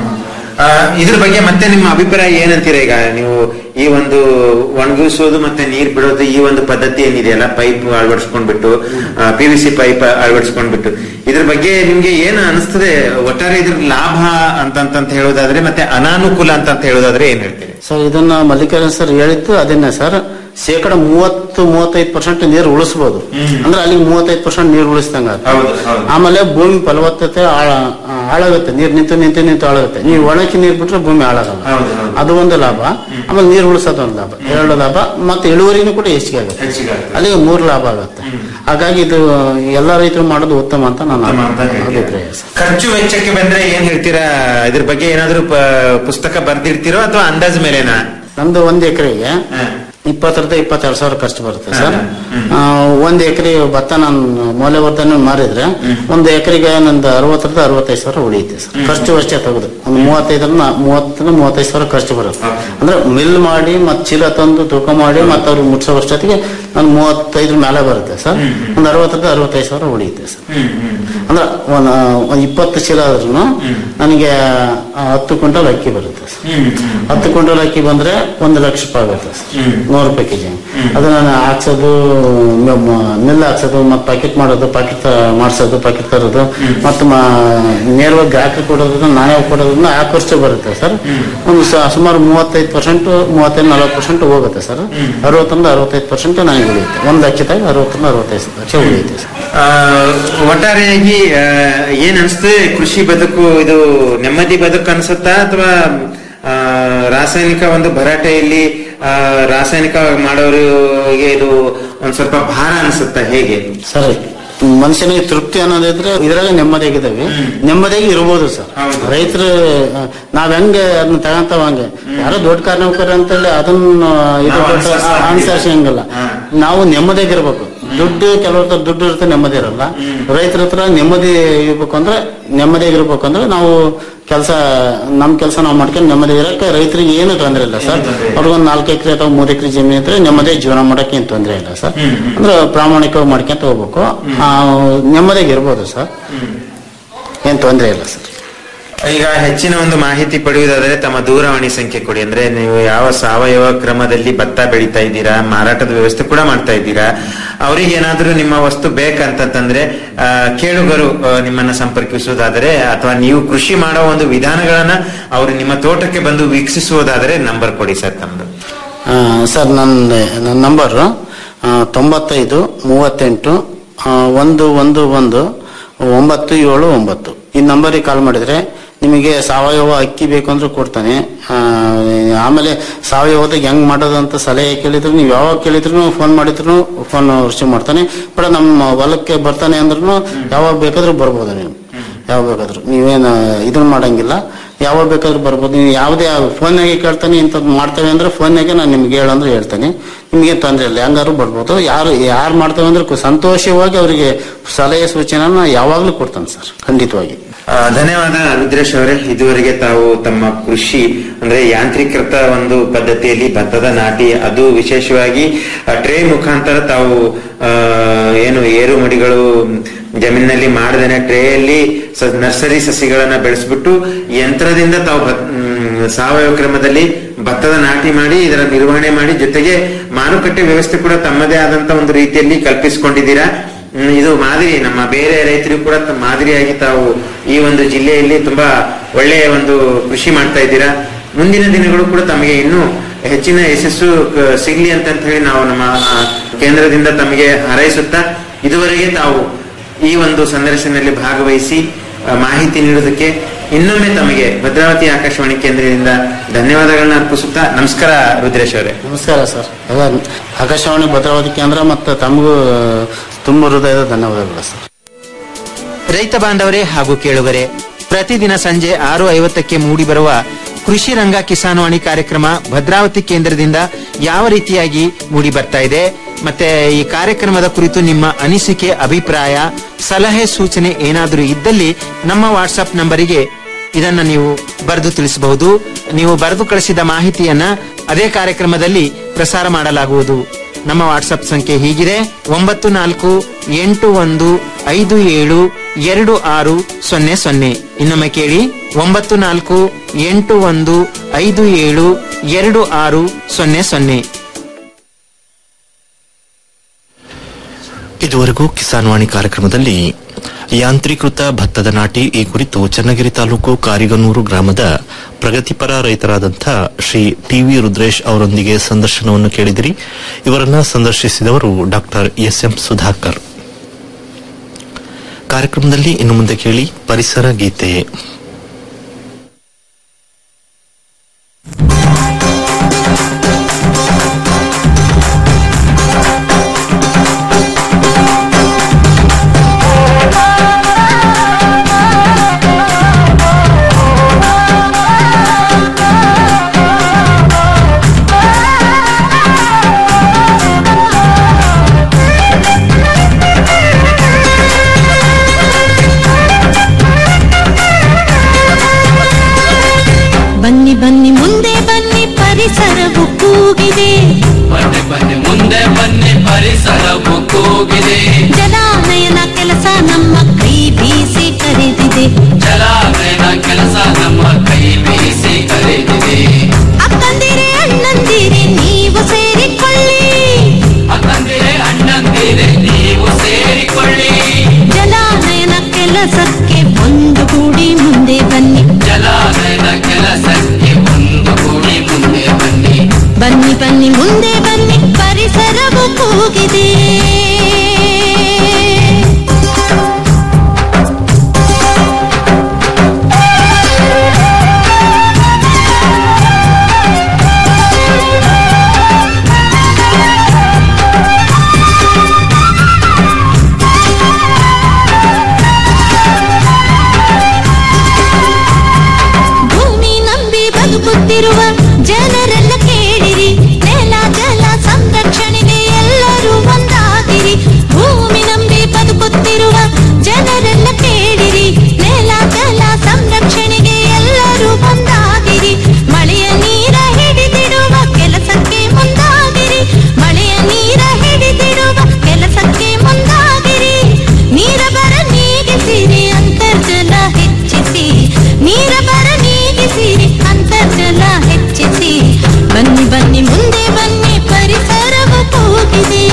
ಆ, ಇದ್ರ ಬಗ್ಗೆ ಮತ್ತೆ ನಿಮ್ಮ ಅಭಿಪ್ರಾಯ ಏನಂತೀರಾ ಈಗ ನೀವು ಈ ಒಂದು ಒಣಗಿಸೋದು ಮತ್ತೆ ನೀರ್ ಬಿಡೋದು ಈ ಒಂದು ಪದ್ಧತಿ ಏನಿದೆಯಲ್ಲ ಪೈಪ್ ಅಳವಡಿಸ್ಕೊಂಡ್ಬಿಟ್ಟು ಪಿ ವಿ ಸಿ ಪೈಪ್ ಅಳವಡಿಸ್ಕೊಂಡ್ಬಿಟ್ಟು ಇದ್ರ ಬಗ್ಗೆ ನಿಮ್ಗೆ ಏನು ಅನಿಸ್ತದೆ ಒಟ್ಟಾರೆ ಇದ್ರ ಲಾಭ ಅಂತಂತ ಹೇಳೋದಾದ್ರೆ ಮತ್ತೆ ಅನಾನುಕೂಲ ಅಂತ ಹೇಳೋದಾದ್ರೆ ಏನ್ ಹೇಳ್ತೀರಿ ಸರ್ ಇದನ್ನ ಮಲ್ಲಿಕಾರ್ಜುನ್ ಸರ್ ಹೇಳಿದ್ದು ಅದನ್ನೇ ಸರ್ ಶೇಕಡ ಮೂವತ್ತು ಮೂವತ್ತೈದು ಪರ್ಸೆಂಟ್ ನೀರು ಉಳಿಸ್ಬೋದು ಅಂದ್ರೆ ಅಲ್ಲಿ ಮೂವತ್ತೈದು ಪರ್ಸೆಂಟ್ ನೀರು ಉಳಿಸ್ದಂಗ ಆಮೇಲೆ ಭೂಮಿ ಫಲವತ್ತತೆ ಹಾಳ- ಹಾಳಾಗುತ್ತೆ ನೀರು ನಿಂತು ನಿಂತು ನಿಂತು ಹಾಳಾಗುತ್ತೆ ನೀವು ಒಣಗಿ ನೀರು ಬಿಟ್ರೆ ಭೂಮಿ ಹಾಳಾಗಲ್ಲ ಅದು ಒಂದು ಲಾಭ ಆಮೇಲೆ ನೀರು ಉಳಿಸೋದು ಒಂದು ಲಾಭ ಎರಡು ಲಾಭ ಮತ್ತೆ ಇಳುವರಿನೂ ಕೂಡ ಹೆಚ್ಚಿಗೆ ಆಗುತ್ತೆ ಅಲ್ಲಿಗೆ ಮೂರು ಲಾಭ ಆಗುತ್ತೆ ಹಾಗಾಗಿ ಇದು ಎಲ್ಲಾ ರೈತರು ಮಾಡೋದು ಉತ್ತಮ ಅಂತ ನನ್ನ ಅಭಿಪ್ರಾಯ ಸರ್ ಖರ್ಚು ವೆಚ್ಚಕ್ಕೆ ಬಂದ್ರೆ ಏನ್ ಹೇಳ್ತೀರಾ ಇದ್ರ ಬಗ್ಗೆ ಏನಾದ್ರು ಪ- ಪುಸ್ತಕ ಬರ್ದಿರ್ತೀರೋ ಅಥವಾ ಅಂದಾಜ್ ಮೇಲೆನಾ ನಮ್ದು ಒಂದ್ ಎಕರೆಗೆ ಇಪ್ಪತ್ತರಿಂದ ಇಪ್ಪತ್ತೆರಡು ಸಾವಿರ ಖರ್ಚು ಬರುತ್ತೆ ಸರ್ ಆ, ಒಂದ್ ಎಕರೆ ಭತ್ತ ನಾನು ಮೌಲ್ಯವರ್ಧನೆ ಮಾರಿದ್ರೆ ಒಂದು ಎಕರೆಗೆ ನಂದು ಅರವತ್ತರಿಂದ ಅರವತ್ತೈದು ಸಾವಿರ ಉಳಿಯುತ್ತೆ ಸರ್ ಖರ್ಚು ಅಷ್ಟೇ ತೆಗೆದು ಒಂದು ಮೂವತ್ತೈದರಿಂದ ಮೂವತ್ತರಿಂದ ಮೂವತ್ತೈದು ಸಾವಿರ ಖರ್ಚು ಬರುತ್ತೆ ಅಂದ್ರೆ ಮಿಲ್ ಮಾಡಿ ಮತ್ತೆ ಚೀಲ ತಂದು ತೂಕ ಮಾಡಿ ಮತ್ತೆ ಅವ್ರಿಗೆ ಮುಟ್ಸೋ ಅಷ್ಟೊತ್ತಿಗೆ ನಾನು ಮೂವತ್ತೈದ್ರ ಮೇಲೆ ಬರುತ್ತೆ ಸರ್ ಒಂದು ಅರವತ್ತರಿಂದ ಅರವತ್ತೈದು ಸಾವಿರ ಉಳಿಯುತ್ತೆ ಸರ್ ಅಂದ್ರೆ ಒಂದ್ ಒಂದ್ ಇಪ್ಪತ್ತು ಚೀಲ ಆದ್ರೂ ನನಗೆ ಆ, ಹತ್ತು ಕ್ವಿಂಟಲ್ ಅಕ್ಕಿ ಬರುತ್ತೆ ಸರ್ ಹತ್ತು ಕ್ವಿಂಟಲ್ ಅಕ್ಕಿ ಬಂದ್ರೆ ಒಂದು ಲಕ್ಷ ರೂಪಾಯಿ ಆಗುತ್ತೆ ಸರ್ ನೂರು ರೂಪಾಯಿ ಕೆಜಿ ಅದು ನಾನು ಹಾಕ್ಸೋದು ಮಿಲ್ ಹಾಕ್ಸೋದು ಮತ್ತೆ ಪ್ಯಾಕೆಟ್ ಮಾಡೋದು ಪ್ಯಾಕೆಟ್ ಮಾಡಿಸೋದು ಪ್ಯಾಕೆಟ್ ತರೋದು ಮತ್ತೆ ನೇರವಾಗಿ ಗ್ರಾಹಕರಿಗೆ ಕೊಡೋದು ನಾನೇ ಕೊಡೋದ್ರಿಂದ ಆ ಖರ್ಚು ಬರುತ್ತೆ ಸರ್ ಒಂದು ಸ- ಸುಮಾರು ಮೂವತ್ತೈದು ಪರ್ಸೆಂಟ್ ಮೂವತ್ತೈದು ನಲವತ್ತು ಪರ್ಸೆಂಟ್ ಹೋಗುತ್ತೆ ಸರ್ ಅರವತ್ತರಿಂದ ಅರವತ್ತೈದು ಪರ್ಸೆಂಟ್ ನನಗೆ ಉಳಿಯುತ್ತೆ ಒಂದು ಲಕ್ಷದಾಗ ಅರವತ್ತರಿಂದ ಅರವತ್ತೈದು ಲಕ್ಷ ಉಳಿಯುತ್ತೆ ಸರ್ ಆ, ಒಟ್ಟಾರೆಯಾಗಿ ಆ, ಏನ್ ಅನ್ಸ್ತದೆ ಕೃಷಿ ಬದುಕು ಇದು ನೆಮ್ಮದಿ ಬದುಕು ಅನ್ಸುತ್ತಾ ಅಥವಾ ಆ, ರಾಸಾಯನಿಕ ಒಂದು ಭರಾಟೆಯಲ್ಲಿ ಆ, ರಾಸಾಯನಿಕ ಮಾಡೋರಿಗೆ ಇದು ಒಂದ್ ಸ್ವಲ್ಪ ಭಾರ ಅನ್ಸುತ್ತಾ ಹೇಗೆ ಸರಿ ಮನುಷ್ಯನಿಗೆ ತೃಪ್ತಿ ಅನ್ನೋದಿದ್ರೆ ಇದ್ರಾಗ ನೆಮ್ಮದಿಯಾಗಿದ್ದಾವೆ ನೆಮ್ಮದಿಯಾಗಿ ಇರ್ಬೋದು ಸರ್ ರೈತರು ನಾವ್ ಹೆಂಗೆ ಅದನ್ನ ತಗೊಂತಾವ ಹಂಗೆ ಯಾರೋ ದೊಡ್ಡ ಕಾರ್ಮಿಕರ ಅಂತೇಳಿ ಅದನ್ನ ಇದು ಕೊಟ್ಟು ಅನುಸರಿಸಂಗಿಲ್ಲ ನಾವು ನೆಮ್ಮದಿಯಾಗಿರ್ಬೇಕು ದುಡ್ಡು ಕೆಲವ್ರ ಹತ್ರ ದುಡ್ಡು ಇರುತ್ತೆ ನೆಮ್ಮದಿ ಇರಲ್ಲ ರೈತರ ಹತ್ರ ನೆಮ್ಮದಿ ಇರ್ಬೇಕು ಅಂದ್ರೆ ನೆಮ್ಮದಿಯಾಗಿರ್ಬೇಕು ಅಂದ್ರೆ ನಾವು ಕೆಲಸ ನಮ್ ಕೆಲಸ ನಾವು ಮಾಡ್ಕೊಂಡು ನೆಮ್ಮದಿ ಇರಕ್ಕೆ ರೈತರಿಗೆ ಏನು ತೊಂದರೆ ಇಲ್ಲ ಸರ್ ಅವ್ರಿಗೊಂದು ನಾಲ್ಕು ಎಕರೆ ಅಥವಾ ಮೂರು ಎಕರೆ ಜಮೀನು ಇದ್ರೆ ನೆಮ್ಮದಿ ಜೀವನ ಮಾಡಕ್ಕೆ ಏನು ತೊಂದರೆ ಇಲ್ಲ ಸರ್ ಅಂದ್ರೆ ಪ್ರಾಮಾಣಿಕವಾಗಿ ಮಾಡ್ಕೊಂತ ಹೋಗ್ಬೇಕು ಆ, ನೆಮ್ಮದಿಯಾಗಿ ಇರ್ಬೋದು ಸರ್ ಏನ್ ತೊಂದರೆ ಇಲ್ಲ ಸರ್ ಈಗ ಹೆಚ್ಚಿನ ಒಂದು ಮಾಹಿತಿ ಪಡೆಯುವುದಾದರೆ ತಮ್ಮ ದೂರವಾಣಿ ಸಂಖ್ಯೆ ಕೊಡಿ ಅಂದ್ರೆ ನೀವು ಯಾವ ಸಾವಯವ ಕ್ರಮದಲ್ಲಿ ಭತ್ತ ಬೆಳೀತಾ ಇದ್ದೀರಾ ಮಾರಾಟದ ವ್ಯವಸ್ಥೆ ಕೂಡ ಮಾಡ್ತಾ ಇದ್ದೀರಾ ಅವರಿಗೆ ಏನಾದ್ರೂ ನಿಮ್ಮ ವಸ್ತು ಬೇಕಂತಂದ್ರೆ ಆ, ಕೇಳುಗರು ಆ, ನಿಮ್ಮನ್ನ ಸಂಪರ್ಕಿಸುವುದಾದರೆ ಅಥವಾ ನೀವು ಕೃಷಿ ಮಾಡೋ ಒಂದು ವಿಧಾನಗಳನ್ನ ಅವರು ನಿಮ್ಮ ತೋಟಕ್ಕೆ ಬಂದು ವೀಕ್ಷಿಸುವುದಾದರೆ ನಂಬರ್ ಕೊಡಿ ಸರ್ ತಮ್ಮದು ಆ, ಸರ್ ನನ್ನ ನನ್ನ ನಂಬರು ತೊಂಬತ್ತೈದು ಮೂವತ್ತೆಂಟು ಆ, ಒಂದು ಒಂದು ಒಂದು ಒಂಬತ್ತು ಏಳು ಒಂಬತ್ತು ಈ ನಂಬರಿಗೆ ಕಾಲ್ ಮಾಡಿದ್ರೆ ನಿಮಗೆ ಸಾವಯವ ಅಕ್ಕಿ ಬೇಕು ಅಂದ್ರೆ ಕೊಡ್ತಾನೆ ಆ, ಆಮೇಲೆ ಸಾವಯವದಾಗ ಹೆಂಗ್ ಮಾಡೋದು ಅಂತ ಸಲಹೆ ಕೇಳಿದ್ರು ನೀವು ಯಾವಾಗ ಕೇಳಿದ್ರು ಫೋನ್ ಮಾಡಿದ್ರು ಫೋನ್ ರಿಸೀವ್ ಮಾಡ್ತಾನೆ ಬಟ್ ನಮ್ಮ ಹೊಲಕ್ಕೆ ಬರ್ತಾನೆ ಅಂದ್ರೂ ಯಾವಾಗ ಬೇಕಾದ್ರೂ ಬರ್ಬೋದು ನೀವು ಯಾವಾಗ ಬೇಕಾದ್ರು ನೀವೇನು ಇದನ್ನ ಮಾಡಂಗಿಲ್ಲ ಯಾವಾಗ ಬೇಕಾದ್ರೂ ಬರ್ಬೋದು ನೀವು ಯಾವುದೇ ಫೋನ್ನಾಗೆ ಕೇಳ್ತಾನೆ ಇಂಥದ್ದು ಮಾಡ್ತೇವೆ ಅಂದ್ರೆ ಫೋನ್ನಾಗೆ ನಾನು ನಿಮ್ಗೆ ಹೇಳಂದ್ರೆ ಹೇಳ್ತೇನೆ ನಿಮಗೆ ತೊಂದರೆ ಇಲ್ಲ ಹೆಂಗಾರು ಬರ್ಬೋದು ಯಾರು ಯಾರು ಮಾಡ್ತೇವೆ ಅಂದ್ರೆ ಕು- ಸಂತೋಷವಾಗಿ ಅವರಿಗೆ ಸಲಹೆ ಸೂಚನೆನ ಯಾವಾಗಲೂ ಕೊಡ್ತಾನೆ ಸರ್ ಖಂಡಿತವಾಗಿ ಆ, ಧನ್ಯವಾದ ರುದ್ರೇಶ್ ಅವರೇ ಇದುವರೆಗೆ ತಾವು ತಮ್ಮ ಕೃಷಿ ಅಂದ್ರೆ ಯಾಂತ್ರೀಕೃತ ಒಂದು ಪದ್ಧತಿಯಲ್ಲಿ ಭತ್ತದ ನಾಟಿ ಅದು ವಿಶೇಷವಾಗಿ ಟ್ರೇ ಮುಖಾಂತರ ತಾವು ಆ, ಏನು ಏರು ಮಡಿಗಳು ಜಮೀನಿನಲ್ಲಿ ಮಾಡದೇನೆ ಟ್ರೇಯಲ್ಲಿ ಸ- ನರ್ಸರಿ ಸಸಿಗಳನ್ನ ಬೆಳೆಸ್ಬಿಟ್ಟು ಯಂತ್ರದಿಂದ ತಾವು ಭತ್- ಮ್, ಸಾವಯವ ಕ್ರಮದಲ್ಲಿ ಭತ್ತದ ನಾಟಿ ಮಾಡಿ ಇದರ ನಿರ್ವಹಣೆ ಮಾಡಿ ಜೊತೆಗೆ ಮಾರುಕಟ್ಟೆ ವ್ಯವಸ್ಥೆ ಕೂಡ ತಮ್ಮದೇ ಆದಂತ ಒಂದು ರೀತಿಯಲ್ಲಿ ಕಲ್ಪಿಸಿಕೊಂಡಿದ್ದೀರಾ ಹ್ಮ್, ಇದು ಮಾದರಿ ನಮ್ಮ ಬೇರೆ ರೈತರಿಗೂ ಕೂಡ ತ- ಮಾದರಿಯಾಗಿ ತಾವು ಈ ಒಂದು ಜಿಲ್ಲೆಯಲ್ಲಿ ತುಂಬಾ ಒಳ್ಳೆಯ ಒಂದು ಕೃಷಿ ಮಾಡ್ತಾ ಇದ್ದೀರಾ ಮುಂದಿನ ದಿನಗಳು ಕೂಡ ತಮಗೆ ಇನ್ನೂ ಹೆಚ್ಚಿನ ಯಶಸ್ಸು ಕ- ಸಿಗ್ಲಿ ಅಂತ ಅಂತ ಹೇಳಿ ನಾವು ನಮ್ಮ ಆ, ಕೇಂದ್ರದಿಂದ ತಮಗೆ ಹಾರೈಸುತ್ತಾ ಇದುವರೆಗೆ ತಾವು ಈ ಒಂದು ಸಂದರ್ಶನದಲ್ಲಿ ಭಾಗವಹಿಸಿ ಆ, ಮಾಹಿತಿ ನೀಡೋದಕ್ಕೆ ಇನ್ನೊಮ್ಮೆ ತಮಗೆ ಭದ್ರಾವತಿ ಆಕಾಶವಾಣಿ ಕೇಂದ್ರದಿಂದ ಧನ್ಯವಾದಗಳನ್ನ ಅರ್ಪಿಸುತ್ತಾ ನಮಸ್ಕಾರ ರುದ್ರೇಶ್ ಅವರೇ ನಮಸ್ಕಾರ ಸರ್ ಅದ ಆಕಾಶವಾಣಿ ಭದ್ರಾವತಿ ಕೇಂದ್ರ ಮತ್ತು ತಮಗೂ ತುಂಬ ಹೃದಯದ ಧನ್ಯವಾದಗಳು ಸರ್ ರೈತ ಬಾಂಧವರೇ ಹಾಗೂ ಕೇಳುಗರೆ ಪ್ರತಿದಿನ ಸಂಜೆ ಆರು ಐವತ್ತಕ್ಕೆ ಮೂಡಿಬರುವ ಕೃಷಿ ರಂಗ ಕಿಸಾನ್ವಾಣಿ ಕಾರ್ಯಕ್ರಮ ಭದ್ರಾವತಿ ಕೇಂದ್ರದಿಂದ ಯಾವ ರೀತಿಯಾಗಿ ಮೂಡಿ ಬರ್ತಾ ಇದೆ ಮತ್ತೆ ಈ ಕಾರ್ಯಕ್ರಮದ ಕುರಿತು ನಿಮ್ಮ ಅನಿಸಿಕೆ ಅಭಿಪ್ರಾಯ ಸಲಹೆ ಸೂಚನೆ ಏನಾದರೂ ಇದ್ದಲ್ಲಿ ನಮ್ಮ ವಾಟ್ಸ್ಆಪ್ ನಂಬರಿಗೆ ಇದನ್ನ ನೀವು ಬರೆದು ತಿಳಿಸಬಹುದು ನೀವು ಬರೆದು ಕಳಿಸಿದ ಮಾಹಿತಿಯನ್ನ ಅದೇ ಕಾರ್ಯಕ್ರಮದಲ್ಲಿ ಪ್ರಸಾರ ಮಾಡಲಾಗುವುದು ನಮ್ಮ ವಾಟ್ಸ್ಆಪ್ ಸಂಖ್ಯೆ ಹೀಗಿದೆ ಒಂಬತ್ತು ನಾಲ್ಕು ಎಂಟು ಒಂದು ಐದು ಏಳು ಎರಡು ಆರು ಸೊನ್ನೆ ಸೊನ್ನೆ ಇನ್ನೊಮ್ಮೆ ಕೇಳಿ ಒಂಬತ್ತು ನಾಲ್ಕು ಎಂಟು ಒಂದು ಐದು ಏಳು ಎರಡು ಆರು ಸೊನ್ನೆ ಸೊನ್ನೆ ಇದುವರೆಗೂ ಕಿಸಾನ್ ವಾಣಿ ಕಾರ್ಯಕ್ರಮದಲ್ಲಿ ಯಾಂತ್ರೀಕೃತ ಭತ್ತದ ನಾಟಿ ಈ ಕುರಿತು ಚನ್ನಗಿರಿ ತಾಲೂಕು ಕಾರಿಗನೂರು ಗ್ರಾಮದ ಪ್ರಗತಿಪರ ರೈತರಾದಂಥ ಶ್ರೀ ಟಿವಿ ರುದ್ರೇಶ್ ಅವರೊಂದಿಗೆ ಸಂದರ್ಶನವನ್ನು ಕೇಳಿದಿರಿ ಇವರನ್ನ ಸಂದರ್ಶಿಸಿದವರು ಡಾಕ್ಟರ್ ಎಸ್ ಎಂ ಸುಧಾಕರ್ ಕಾರ್ಯಕ್ರಮದಲ್ಲಿ ಇನ್ನು ಮುಂದೆ ಕೇಳಿ ಪರಿಸರ ಗೀತೆ ಬನ್ನಿ ಬನ್ನಿ ಮುಂದೆ ಬನ್ನಿ ಪರಿಸರವು ಕೂಗಿದೆ ಬನ್ನಿ ಬನ್ನಿ ಮುಂದೆ ಬನ್ನಿ ಪರಿಸರವು ಕೂಗಿದೆ ಜಲಾನಯನ ಕೆಲಸ ನಮ್ಮ ಕೈ ಬೀಸಿ ಕರೆದಿದೆ ಜಲಾನಯನ ಕೆಲಸ ನಮ್ಮ ಕೈ ಬೀಸಿ ಕರೆದಿದೆ ಅಕ್ಕಂದಿರೆ ಅಣ್ಣಂದಿರೆ ನೀವು ಸೇರಿಕೊಳ್ಳಿ ಅಕ್ಕಂದಿರೆ ಅಣ್ಣಂದಿರೆ ನೀವು ಸೇರಿಕೊಳ್ಳಿ ಜಲಾನಯನ ಕೆಲಸಕ್ಕೆ ಒಂದು ಕೂಡಿ ಮುಂದೆ ಬನ್ನಿ ಜಲಾನಯನ ಕೆಲಸಕ್ಕೆ ಒಂದು ಕೂಡಿ ಮುಂದೆ ಬನ್ನಿ ಬನ್ನಿ ಬನ್ನಿ ಮುಂದೆ ಬನ್ನಿ ಪರಿಸರವು ಕೂಗಿದೆ ಭೂಮಿ ನಂಬಿ ಬದುಕುತ್ತಿರುವ ಜನರೆಲ್ಲ ಕೇಳಿರಿ ನೆಲ ಜಲ ಸಂರಕ್ಷಣೆಗೆ ಎಲ್ಲರೂ ಒಂದಾಗಿರಿ ಭೂಮಿ ನಂಬಿ ಬದುಕುತ್ತಿರುವ ಜನರೆಲ್ಲ ಕೇಳಿರಿ ನೆಲ ಜಲ ಸಂರಕ್ಷಣೆಗೆ ಎಲ್ಲರೂ ಒಂದಾಗಿರಿ ಮಳೆಯ ನೀರ ಹಿಡಿದಿಡುವ ಕೆಲಸಕ್ಕೆ ಮುಂದಾಗಿರಿ ಮಳೆಯ ನೀರ ಹಿಡಿದಿಡುವ ಕೆಲಸಕ್ಕೆ ಮುಂದಾಗಿರಿ ನೀರ ಬರ ನೀಗಿಸಿರಿ ಅಂತರ್ಜಲ ಹೆಚ್ಚಿಸಿ ನೀರ ಬರ ನೀಗಿಸಿರಿ ಅಂತರ್ಜಲ ಹೆಚ್ಚಿಸಿ ಬನ್ನಿ ಬನ್ನಿ ಮುಂದೆ ಬನ್ನಿ ಪರಿಸರವು ಕೂಗಿದೆ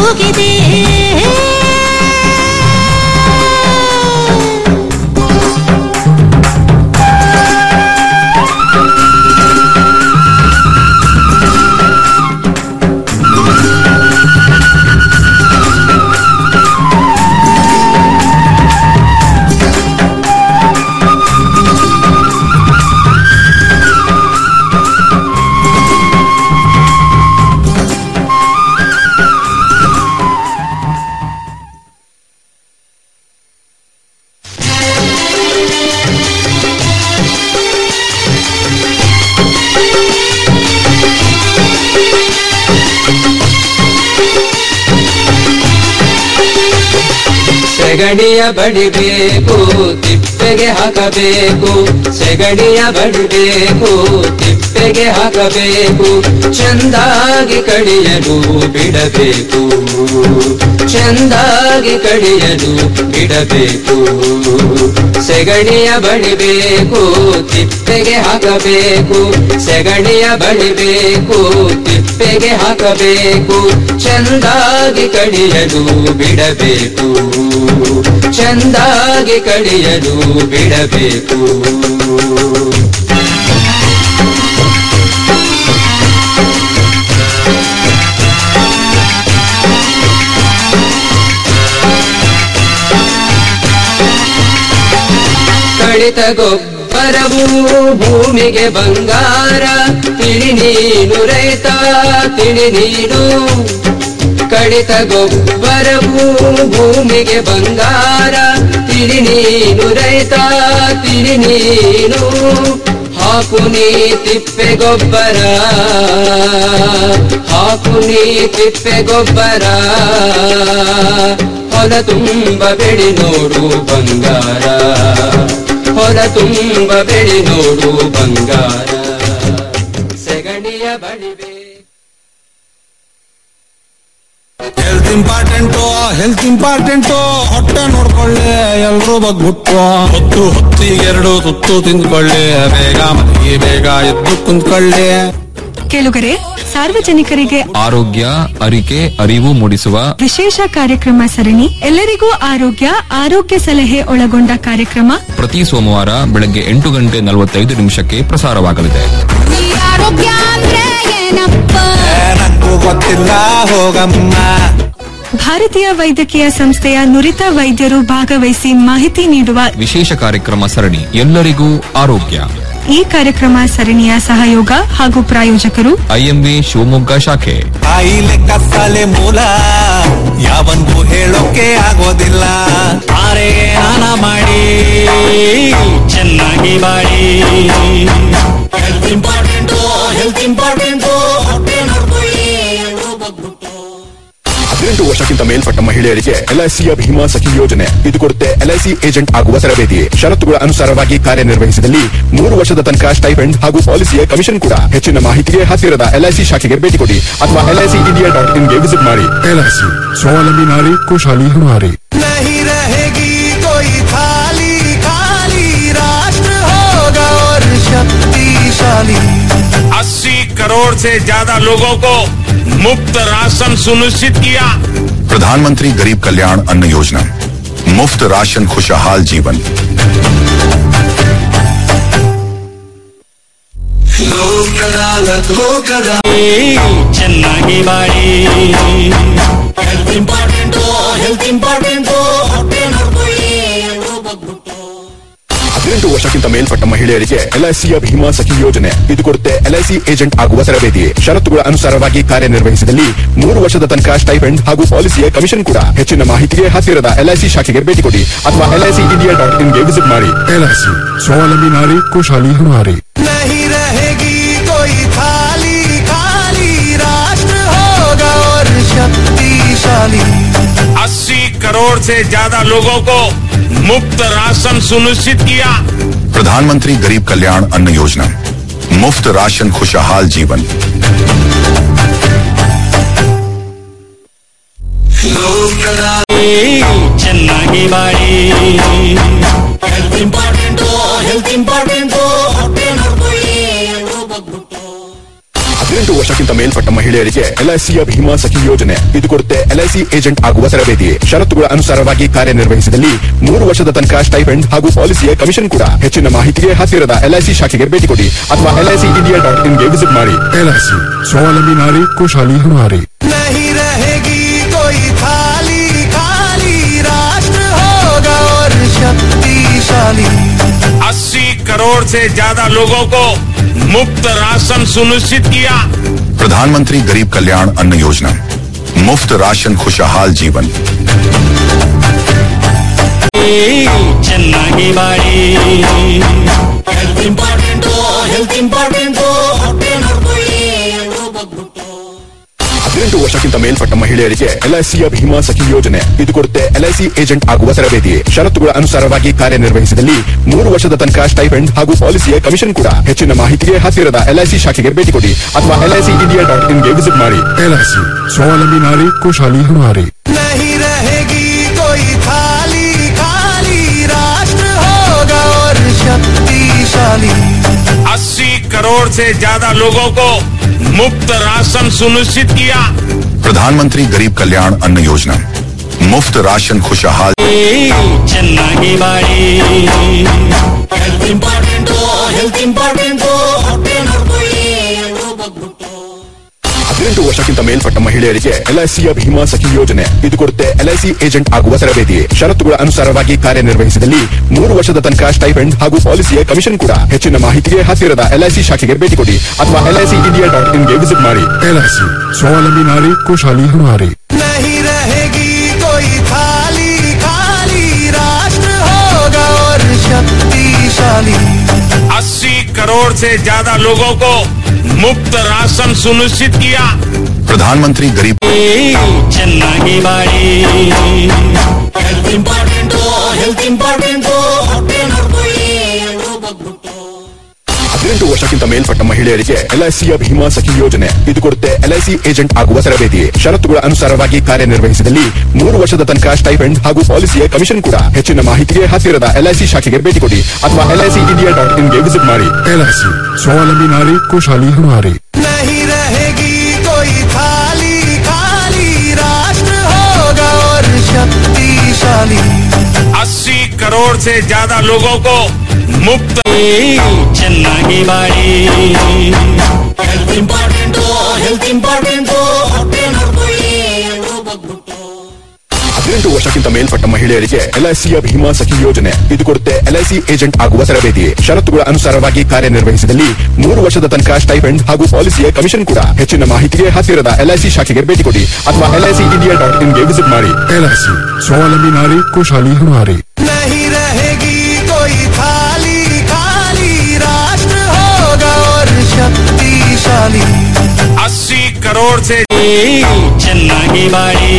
ಹೋಗಿದೆ ಸೆಗಡಿಯ ಬಡಿಬೇಕು ತಿಪ್ಪೆಗೆ ಹಾಕಬೇಕು ಸೆಗಡಿಯ ಬಡಿಬೇಕು ತಿಪ್ಪೆಗೆ ಹಾಕಬೇಕು ಚಂದಾಗಿ ಕಡಿಯಲು ಬಿಡಬೇಕು ಚಂದಾಗಿ ಕಡಿಯಲು ಬಿಡಬೇಕು ಸೆಗಡಿಯ ಬಡಿಬೇಕು ತಿಪ್ಪೆಗೆ ಹಾಕಬೇಕು ಸೆಗಡಿಯ ಬಡಿಬೇಕು ತಿಪ್ಪೆಗೆ ಹಾಕಬೇಕು ಚಂದಾಗಿ ಕಡಿಯಲು ಬಿಡಬೇಕು ಚಂದಾಗಿ ಕಡಿಯಲು ಬಿಡಬೇಕು ಕಡಿತ ಗೊಬ್ಬರವು ಭೂಮಿಗೆ ಬಂಗಾರ ತಿಳಿ ನೀನು ರೈತ ತಿಳಿ ನೀನು ಕಡಿತ ಗೊಬ್ಬರವು ಭೂಮಿಗೆ ಬಂಗಾರ ತಿಳಿ ನೀನು ರೈತ ತಿಳಿ ನೀನು ಹಾಕು ನೀ ತಿಪ್ಪೆ ಗೊಬ್ಬರ ಹಾಕು ನೀ ತಿಪ್ಪೆ ಗೊಬ್ಬರ ಹೊಲ ತುಂಬ ಬೆಳಿ ನೋಡು ಬಂಗಾರ ಹೊಲ ತುಂಬ ಬೆಳಿ ನೋಡು ಬಂಗಾರ ಸೆಗಣಿಯ ಬಡಿಬೆ ಹೆಲ್ತ್ ಇಂಪಾರ್ಟೆಂಟು ಹೆಲ್ತ್ ಇಂಪಾರ್ಟೆಂಟು ಹೊಟ್ಟೆ ನೋಡ್ಕೊಳ್ಳಿ ಎಲ್ರೂ ಬಗ್ಬಿಟ್ಟು ಹೊತ್ತು ಹೊತ್ತಿಗೆ ಎರಡು ತುತ್ತು ತಿಂದ್ಕೊಳ್ಳಿ ಬೇಗ ಮಲಗಿ ಬೇಗ ಎದ್ದು ಕುಂತ್ಕೊಳ್ಳಿ ಕೇಳುಗರೆ ಸಾರ್ವಜನಿಕರಿಗೆ ಆರೋಗ್ಯ ಅರಿಕೆ ಅರಿವು ಮೂಡಿಸುವ ವಿಶೇಷ ಕಾರ್ಯಕ್ರಮ ಸರಣಿ ಎಲ್ಲರಿಗೂ ಆರೋಗ್ಯ ಆರೋಗ್ಯ ಸಲಹೆ ಒಳಗೊಂಡ ಕಾರ್ಯಕ್ರಮ ಪ್ರತಿ ಸೋಮವಾರ ಬೆಳಗ್ಗೆ ಎಂಟು ಗಂಟೆ ನಲವತ್ತೈದು ನಿಮಿಷಕ್ಕೆ ಪ್ರಸಾರವಾಗಲಿದೆ ಆರೋಗ್ಯ ಅಂದ್ರೆ ಏನಪ್ಪ ನಂಗೂ ಗೊತ್ತಿಲ್ಲ ಹೋಗಮ್ಮ ಭಾರತೀಯ ವೈದ್ಯಕೀಯ ಸಂಸ್ಥೆಯ ನುರಿತ ವೈದ್ಯರು ಭಾಗವಹಿಸಿ ಮಾಹಿತಿ ನೀಡುವ ವಿಶೇಷ ಕಾರ್ಯಕ್ರಮ ಸರಣಿ ಎಲ್ಲರಿಗೂ ಆರೋಗ್ಯ ಈ ಕಾರ್ಯಕ್ರಮ ಸರಣಿಯ ಸಹಯೋಗ ಹಾಗೂ ಪ್ರಾಯೋಜಕರು ಐಎಂವಿ ಶಿವಮೊಗ್ಗ ಶಾಖೆ ಕಾಯಿಲೆ ಕತ್ತಲೆ ಮೂಲ ಯಾವನ್ಗೂ ಹೇಳೋಕೆ ಆಗೋದಿಲ್ಲ ಆರೆ ನಾನ ಮಾಡಿ ಚೆನ್ನಾಗಿ ಬಾಳಿ ಹೆಲ್ತ್ ಇಂಪಾರ್ಟೆಂಟು ಹೆಲ್ತ್ ಇಂಪಾರ್ಟೆಂಟು ಹೊಟ್ಟೆ ನೋಡ್ಕೊಳ್ಳಿ ಎಲ್ರೂ ಬಗ್ಬಿಟ್ಟು ಹದಿನೆಂಟು ವರ್ಷಕ್ಕಿಂತ ಮೇಲ್ಪಟ್ಟ ಮಹಿಳೆಯರಿಗೆ ಎಲ್ಐಸಿಯ ಭೀಮಾ ಸಖಿ ಯೋಜನೆ ಇದು ಕೊಡುತ್ತೆ ಎಲ್ಐಸಿ ಏಜೆಂಟ್ ಆಗುವ ತರಬೇತಿ ಷರತ್ತುಗಳ ಅನುಸಾರವಾಗಿ ಕಾರ್ಯನಿರ್ವಹಿಸಿದಲ್ಲಿ ಮೂರು ವರ್ಷದ ತನಕ ಸ್ಟೈಫೆಂಡ್ ಹಾಗೂ ಪಾಲಿಸಿಯ ಕಮಿಷನ್ ಕೂಡ ಹೆಚ್ಚಿನ ಮಾಹಿತಿಗೆ ಹತ್ತಿರದ ಎಲ್ಐಸಿ ಶಾಖೆಗೆ ಭೇಟಿ ಕೊಡಿ ಅಥವಾ ಎಲ್ಐಸಿ ಇಂಡಿಯಾ ಡಾಟ್ ಇನ್ಗೆ ವಿಸಿಟ್ ಮಾಡಿ ಎಲ್ಐಸಿ ಸ್ವಾವಲಂಬಿ ನಾರಿ ಖುಷಾಲಿ ಹಮಾರಿ नहीं रहेगी कोई थाली खाली राष्ट्र होगा और शक्तिशाली 80 करोड़ से ज्यादा लोगों को मुफ्त राशन सुनिश्चित किया प्रधानमंत्री गरीब कल्याण अन्न योजना मुफ्त राशन खुशहाल जीवन ಚೆನ್ನಾಗಿ ಬಾಳಿ ಹೆಲ್ತ್ ಇಂಪಾರ್ಟೆಂಟು ಹೆಲ್ತ್ ಇಂಪಾರ್ಟೆಂಟು ಹೊಟ್ಟೆ ನೋಡ್ಕೊಳ್ಳಿ ಎಲ್ರೂ ಬಗ್ಬಿಟ್ಟು ಹದಿನೆಂಟು ವರ್ಷಕ್ಕಿಂತ ಮೇಲ್ಪಟ್ಟ ಮಹಿಳೆಯರಿಗೆ ಎಲ್ಐಸಿಯ ಭೀಮಾ ಸಖಿ ಯೋಜನೆ ಇದು ಕೊಡುತ್ತೆ ಎಲ್ಐಸಿ ಏಜೆಂಟ್ ಆಗುವ ತರಬೇತಿ ಷರತ್ತುಗಳ ಅನುಸಾರವಾಗಿ ಕಾರ್ಯನಿರ್ವಹಿಸಿದಲ್ಲಿ ಮೂರು ವರ್ಷದ ತನಕ ಸ್ಟೈಫೆಂಡ್ ಹಾಗೂ ಪಾಲಿಸಿಯ ಕಮಿಷನ್ ಕೂಡ ಹೆಚ್ಚಿನ ಮಾಹಿತಿಗೆ ಹತ್ತಿರದ ಎಲ್ಐಸಿ ಶಾಖೆಗೆ ಭೇಟಿ ಕೊಡಿ ಅಥವಾ ಎಲ್ಐಸಿ ಇಂಡಿಯಾ ಡಾಟ್ ಇನ್ಗೆ ವಿಸಿಟ್ ಮಾಡಿ ಎಲ್ಐಸಿ ಸ್ವಾವಲಂಬಿ ನಾರಿ ಖುಷಾಲಿ ಹಮಾರಿ नहीं रहेगी कोई थाली खाली राष्ट्र होगा और शक्तिशाली 80 करोड़ से ज्यादा लोगों को मुफ्त राशन सुनिश्चित किया प्रधानमंत्री गरीब कल्याण अन्न योजना मुफ्त राशन खुशहाल जीवन ಚೆನ್ನಾಗಿ ಬಾಳಿ ಹೆಲ್ತ್ ಇಂಪಾರ್ಟೆಂಟು ಹೆಲ್ತ್ ಇಂಪಾರ್ಟೆಂಟು ಹೊಟ್ಟೆ ನೋಡ್ಕೊಳ್ಳಿ ಎಲ್ರೂ ಬಗ್ಬಿಟ್ಟು ಹದಿನೆಂಟು ವರ್ಷಕ್ಕಿಂತ ವರ್ಷಕ್ಕಿಂತ ಮೇಲ್ಪಟ್ಟ ಮಹಿಳೆಯರಿಗೆ ಎಲ್ಐಸಿಯ ಭೀಮಾ ಸಖಿ ಯೋಜನೆ ಇದು ಕೊಡುತ್ತೆ ಎಲ್ಐಸಿ ಏಜೆಂಟ್ ಆಗುವ ತರಬೇತಿ ಷರತ್ತುಗಳ ಅನುಸಾರವಾಗಿ ಕಾರ್ಯನಿರ್ವಹಿಸಿದಲ್ಲಿ ಮೂರು ವರ್ಷದ ತನಕ ಸ್ಟೈಫೆಂಡ್ ಹಾಗೂ ಪಾಲಿಸಿಯ ಕಮಿಷನ್ ಕೂಡ ಹೆಚ್ಚಿನ ಮಾಹಿತಿಗೆ ಹತ್ತಿರದ ಎಲ್ಐಸಿ ಶಾಖೆಗೆ ಭೇಟಿ ಕೊಡಿ ಅಥವಾ ಎಲ್ಐಸಿ ಇಂಡಿಯಾ ಡಾಟ್ ಇನ್ಗೆ ವಿಸಿಟ್ ಮಾಡಿ एलआईसी स्वावलंबी नारी खुशहाली हमारी नहीं रहेगी कोई थाली खाली राष्ट्र होगा और शक्तिशाली 80 करोड़ से ज्यादा लोगों को मुफ्त राशन सुनिश्चित किया प्रधानमंत्री गरीब कल्याण अन्न योजना मुफ्त राशन खुशहाल जीवन ಚೆನ್ನಾಗಿ ಬಾಳಿ ಹೆಲ್ತ್ ಇಂಪಾರ್ಟೆಂಟು ಹೆಲ್ತ್ ಇಂಪಾರ್ಟೆಂಟು ಹೊಟ್ಟೆ ನೋಡ್ಕೊಳ್ಳಿ ಎಲ್ರೂ ಬಗ್ಬಿಟ್ಟು ಹದಿನೆಂಟು ವರ್ಷಕ್ಕಿಂತ ಮೇಲ್ಪಟ್ಟ ಮಹಿಳೆಯರಿಗೆ ಎಲ್ಐಸಿಯ ಭೀಮಾ ಸಖಿ ಯೋಜನೆ ಇದು ಕೊಡುತ್ತೆ ಎಲ್ಐಸಿ ಏಜೆಂಟ್ ಆಗುವ ತರಬೇತಿ ಷರತ್ತುಗಳ ಅನುಸಾರವಾಗಿ ಕಾರ್ಯನಿರ್ವಹಿಸಿದಲ್ಲಿ ಮೂರು ವರ್ಷದ ತನಕ ಸ್ಟೈಫೆಂಡ್ ಹಾಗೂ ಪಾಲಿಸಿಯ ಕಮಿಷನ್ ಕೂಡ ಹೆಚ್ಚಿನ ಮಾಹಿತಿಗೆ ಹತ್ತಿರದ ಎಲ್ಐಸಿ ಶಾಖೆಗೆ ಭೇಟಿ ಕೊಡಿ ಅಥವಾ ಎಲ್ಐಸಿ ಇಂಡಿಯಾ ಡಾಟ್ ಇನ್ಗೆ ವಿಸಿಟ್ ಮಾಡಿ एलआईसी स्वावलंबी नारी खुशहाली हमारी नहीं रहेगी कोई थाली खाली राष्ट्र होगा और शक्तिशाली 80 करोड़ से ज्यादा लोगों को मुफ्त राशन सुनिश्चित किया प्रधानमंत्री गरीब कल्याण अन्न योजना मुफ्त राशन खुशहाल ಚೆನ್ನಾಗಿ ಬಾಳಿ ಹೆಲ್ತ್ ಇಂಪಾರ್ಟೆಂಟು ಹೆಲ್ತ್ ಇಂಪಾರ್ಟೆಂಟು ಹೊಟ್ಟೆ ನೋಡ್ಕೊಳ್ಳಿ ಎಲ್ರೂ ಬಗ್ಬಿಟ್ಟು ಹದಿನೆಂಟು ವರ್ಷಕ್ಕಿಂತ ಮೇಲ್ಪಟ್ಟ ಮಹಿಳೆಯರಿಗೆ ಎಲ್ಐಸಿಯ ಭೀಮಾ ಸಖಿ ಯೋಜನೆ ಇದು ಕೊಡುತ್ತೆ ಎಲ್ಐಸಿ ಏಜೆಂಟ್ ಆಗುವ ತರಬೇತಿ ಷರತ್ತುಗಳ ಅನುಸಾರವಾಗಿ ಕಾರ್ಯನಿರ್ವಹಿಸಿದಲ್ಲಿ ಮೂರು ವರ್ಷದ ತನಕ ಸ್ಟೈಫೆಂಡ್ ಹಾಗೂ ಪಾಲಿಸಿಯ ಕಮಿಷನ್ ಕೂಡ ಹೆಚ್ಚಿನ ಮಾಹಿತಿಗೆ ಹತ್ತಿರದ ಎಲ್ಐಸಿ ಶಾಖೆಗೆ ಭೇಟಿ ಕೊಡಿ ಅಥವಾ ಎಲ್ಐಸಿ ಇಂಡಿಯಾ ಡಾಟ್ ಇನ್ಗೆ ವಿಸಿಟ್ ಮಾಡಿ एलआईसी स्वावलंबी नारी खुशहाली हमारी नहीं रहेगी कोई थाली खाली राष्ट्र होगा और शक्तिशाली 80 करोड़ से ज्यादा लोगों को मुफ्त राशन सुनिश्चित किया प्रधानमंत्री गरीब ಚೆನ್ನಾಗಿ ಬಾಳಿ ಹೆಲ್ತ್ ಇಂಪಾರ್ಟೆಂಟು ಹೆಲ್ತ್ ಇಂಪಾರ್ಟೆಂಟು ಹೊಟ್ಟೆ ನೋಡ್ಕೊಳ್ಳಿ ಎಲ್ರೂ ಬಗ್ಬಿಟ್ಟು ಹದಿನೆಂಟು ವರ್ಷಕ್ಕಿಂತ ಮೇಲ್ಪಟ್ಟ ಮಹಿಳೆಯರಿಗೆ ಎಲ್ಐಸಿಯ ಭೀಮಾ ಸಖಿ ಯೋಜನೆ ಇದು ಕೊಡುತ್ತೆ ಎಲ್ಐಸಿ ಏಜೆಂಟ್ ಆಗುವ ತರಬೇತಿ ಷರತ್ತುಗಳ ಅನುಸಾರವಾಗಿ ಕಾರ್ಯನಿರ್ವಹಿಸಿದಲ್ಲಿ ಮೂರು ವರ್ಷದ ತನಕ ಸ್ಟೈಫೆಂಡ್ ಹಾಗೂ ಪಾಲಿಸಿಯ ಕಮಿಷನ್ ಕೂಡ ಹೆಚ್ಚಿನ ಮಾಹಿತಿಗೆ ಹತ್ತಿರದ ಎಲ್ಐಸಿ ಶಾಖೆಗೆ ಭೇಟಿ ಕೊಡಿ ಅಥವಾ ಎಲ್ಐಸಿ ಇಂಡಿಯಾ ಡಾಟ್ ಇನ್ಗೆ ವಿಸಿಟ್ ಮಾಡಿ एलआईसी स्वावलंबी नारी खुशहाली हमारी नहीं रहेगी कोई थाली खाली राष्ट्र होगा और शक्तिशाली 80 करोड़ से ज्यादा लोगों को मुफ्त ಚೆನ್ನಾಗಿ ಬಾಳಿ ಹೆಲ್ತ್ ಇಂಪಾರ್ಟೆಂಟು ಹೆಲ್ತ್ ಇಂಪಾರ್ಟೆಂಟು ಹೊಟ್ಟೆ ನೋಡ್ಕೊಳ್ಳಿ ಎಲ್ರೂ ಬಗ್ಬಿಟ್ಟು ಹದಿನೆಂಟು ವರ್ಷಕ್ಕಿಂತ ಮೇಲ್ಪಟ್ಟ ಮಹಿಳೆಯರಿಗೆ ಎಲ್ಐಸಿಯ ಭೀಮಾ ಸಖಿ ಯೋಜನೆ ಇದು ಕೊಡುತ್ತೆ ಎಲ್ಐಸಿ ಏಜೆಂಟ್ ಆಗುವ ತರಬೇತಿ ಷರತ್ತುಗಳ ಅನುಸಾರವಾಗಿ ಕಾರ್ಯನಿರ್ವಹಿಸಿದಲ್ಲಿ ಮೂರು ವರ್ಷದ ತನಕ ಸ್ಟೈಫೆಂಡ್ ಹಾಗೂ ಪಾಲಿಸಿಯ ಕಮಿಷನ್ ಕೂಡ ಹೆಚ್ಚಿನ ಮಾಹಿತಿಗೆ ಹತ್ತಿರದ ಎಲ್ಐಸಿ ಶಾಖೆಗೆ ಭೇಟಿ ಕೊಡಿ ಅಥವಾ ಎಲ್ಐಸಿ ಇಂಡಿಯಾ ಡಾಟ್ ಇನ್ಗೆ ವಿಸಿಟ್ ಮಾಡಿ एलआईसी स्वावलंबी नारी खुशहाली हमारी नहीं रहेगी कोई थाली खाली राष्ट्र होगा और शक्तिशाली 80 करोड़ से ಚೆನ್ನಾಗಿ ಬಾಳಿ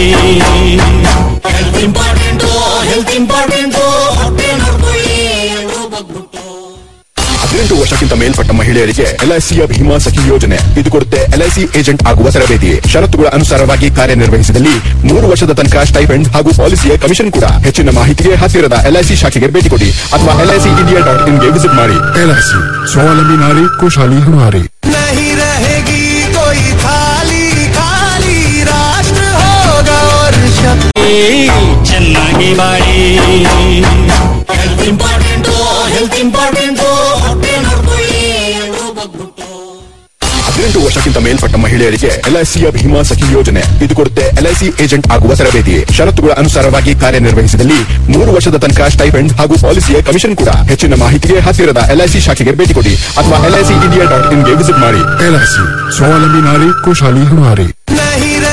ಹೆಲ್ತ್ ಇಂಪಾರ್ಟೆಂಟು ಹೆಲ್ತ್ ಇಂಪಾರ್ಟೆಂಟು ಹೊಟ್ಟೆ ನೋಡ್ಕೊಳ್ಳಿ ಎಲ್ರೂ ಬಗ್ಬಿಟ್ಟು ಹದಿನೆಂಟು ವರ್ಷಕ್ಕಿಂತ ಮೇಲ್ಪಟ್ಟ ಮಹಿಳೆಯರಿಗೆ ಎಲ್ಐಸಿಯ ಭೀಮಾ ಸಖಿ ಯೋಜನೆ ಇದು ಕೊಡುತ್ತೆ ಎಲ್ಐಸಿ ಏಜೆಂಟ್ ಆಗುವ ತರಬೇತಿ ಷರತ್ತುಗಳ ಅನುಸಾರವಾಗಿ ಕಾರ್ಯನಿರ್ವಹಿಸಿದಲ್ಲಿ ಮೂರು ವರ್ಷದ ತನಕ ಸ್ಟೈಫೆಂಡ್ ಹಾಗೂ ಪಾಲಿಸಿಯ ಕಮಿಷನ್ ಕೂಡ ಹೆಚ್ಚಿನ ಮಾಹಿತಿಗೆ ಹತ್ತಿರದ ಎಲ್ಐಸಿ ಶಾಖೆಗೆ ಭೇಟಿ ಕೊಡಿ ಅಥವಾ ಎಲ್ಐಸಿ ಇಂಡಿಯಾ ಡಾಟ್ ಇನ್ಗೆ ವಿಸಿಟ್ ಮಾಡಿ एलआईसी स्वावलंबी नारी खुशहाली हमारी नहीं रहेगी कोई थाली खाली राष्ट्र होगा और शक्ति ಚೆನ್ನಾಗಿ ಬಾಳಿ ಹೆಲ್ತ್ ಇಂಪಾರ್ಟೆಂಟು ಹೆಲ್ತ್ ಇಂಪಾರ್ಟೆಂಟು ಹೊಟ್ಟೆ ನೋಡ್ಕೊಳ್ಳಿ ಎಲ್ರೂ ಬಗ್ಬಿಟ್ಟು ಹದಿನೆಂಟು ವರ್ಷಕ್ಕಿಂತ ಮೇಲ್ಪಟ್ಟ ಮಹಿಳೆಯರಿಗೆ ಎಲ್ಐಸಿಯ ಭೀಮಾ ಸಖಿ ಯೋಜನೆ ಇದು ಕೊಡುತ್ತೆ ಎಲ್ಐಸಿ ಏಜೆಂಟ್ ಆಗುವ ತರಬೇತಿ ಷರತ್ತುಗಳ ಅನುಸಾರವಾಗಿ ಕಾರ್ಯನಿರ್ವಹಿಸಿದಲ್ಲಿ ಮೂರು ವರ್ಷದ ತನಕ ಸ್ಟೈಫೆಂಡ್ ಹಾಗೂ ಪಾಲಿಸಿಯ ಕಮಿಷನ್ ಕೂಡ ಹೆಚ್ಚಿನ ಮಾಹಿತಿಗೆ ಹತ್ತಿರದ ಎಲ್ಐಸಿ ಶಾಖೆಗೆ ಭೇಟಿ ಕೊಡಿ ಅಥವಾ ಎಲ್ಐಸಿ ಇಂಡಿಯಾ ಡಾಟ್ ಇನ್ಗೆ ವಿಸಿಟ್ ಮಾಡಿ एलआईसी स्वावलंबी नारी खुशहाली हमारी नहीं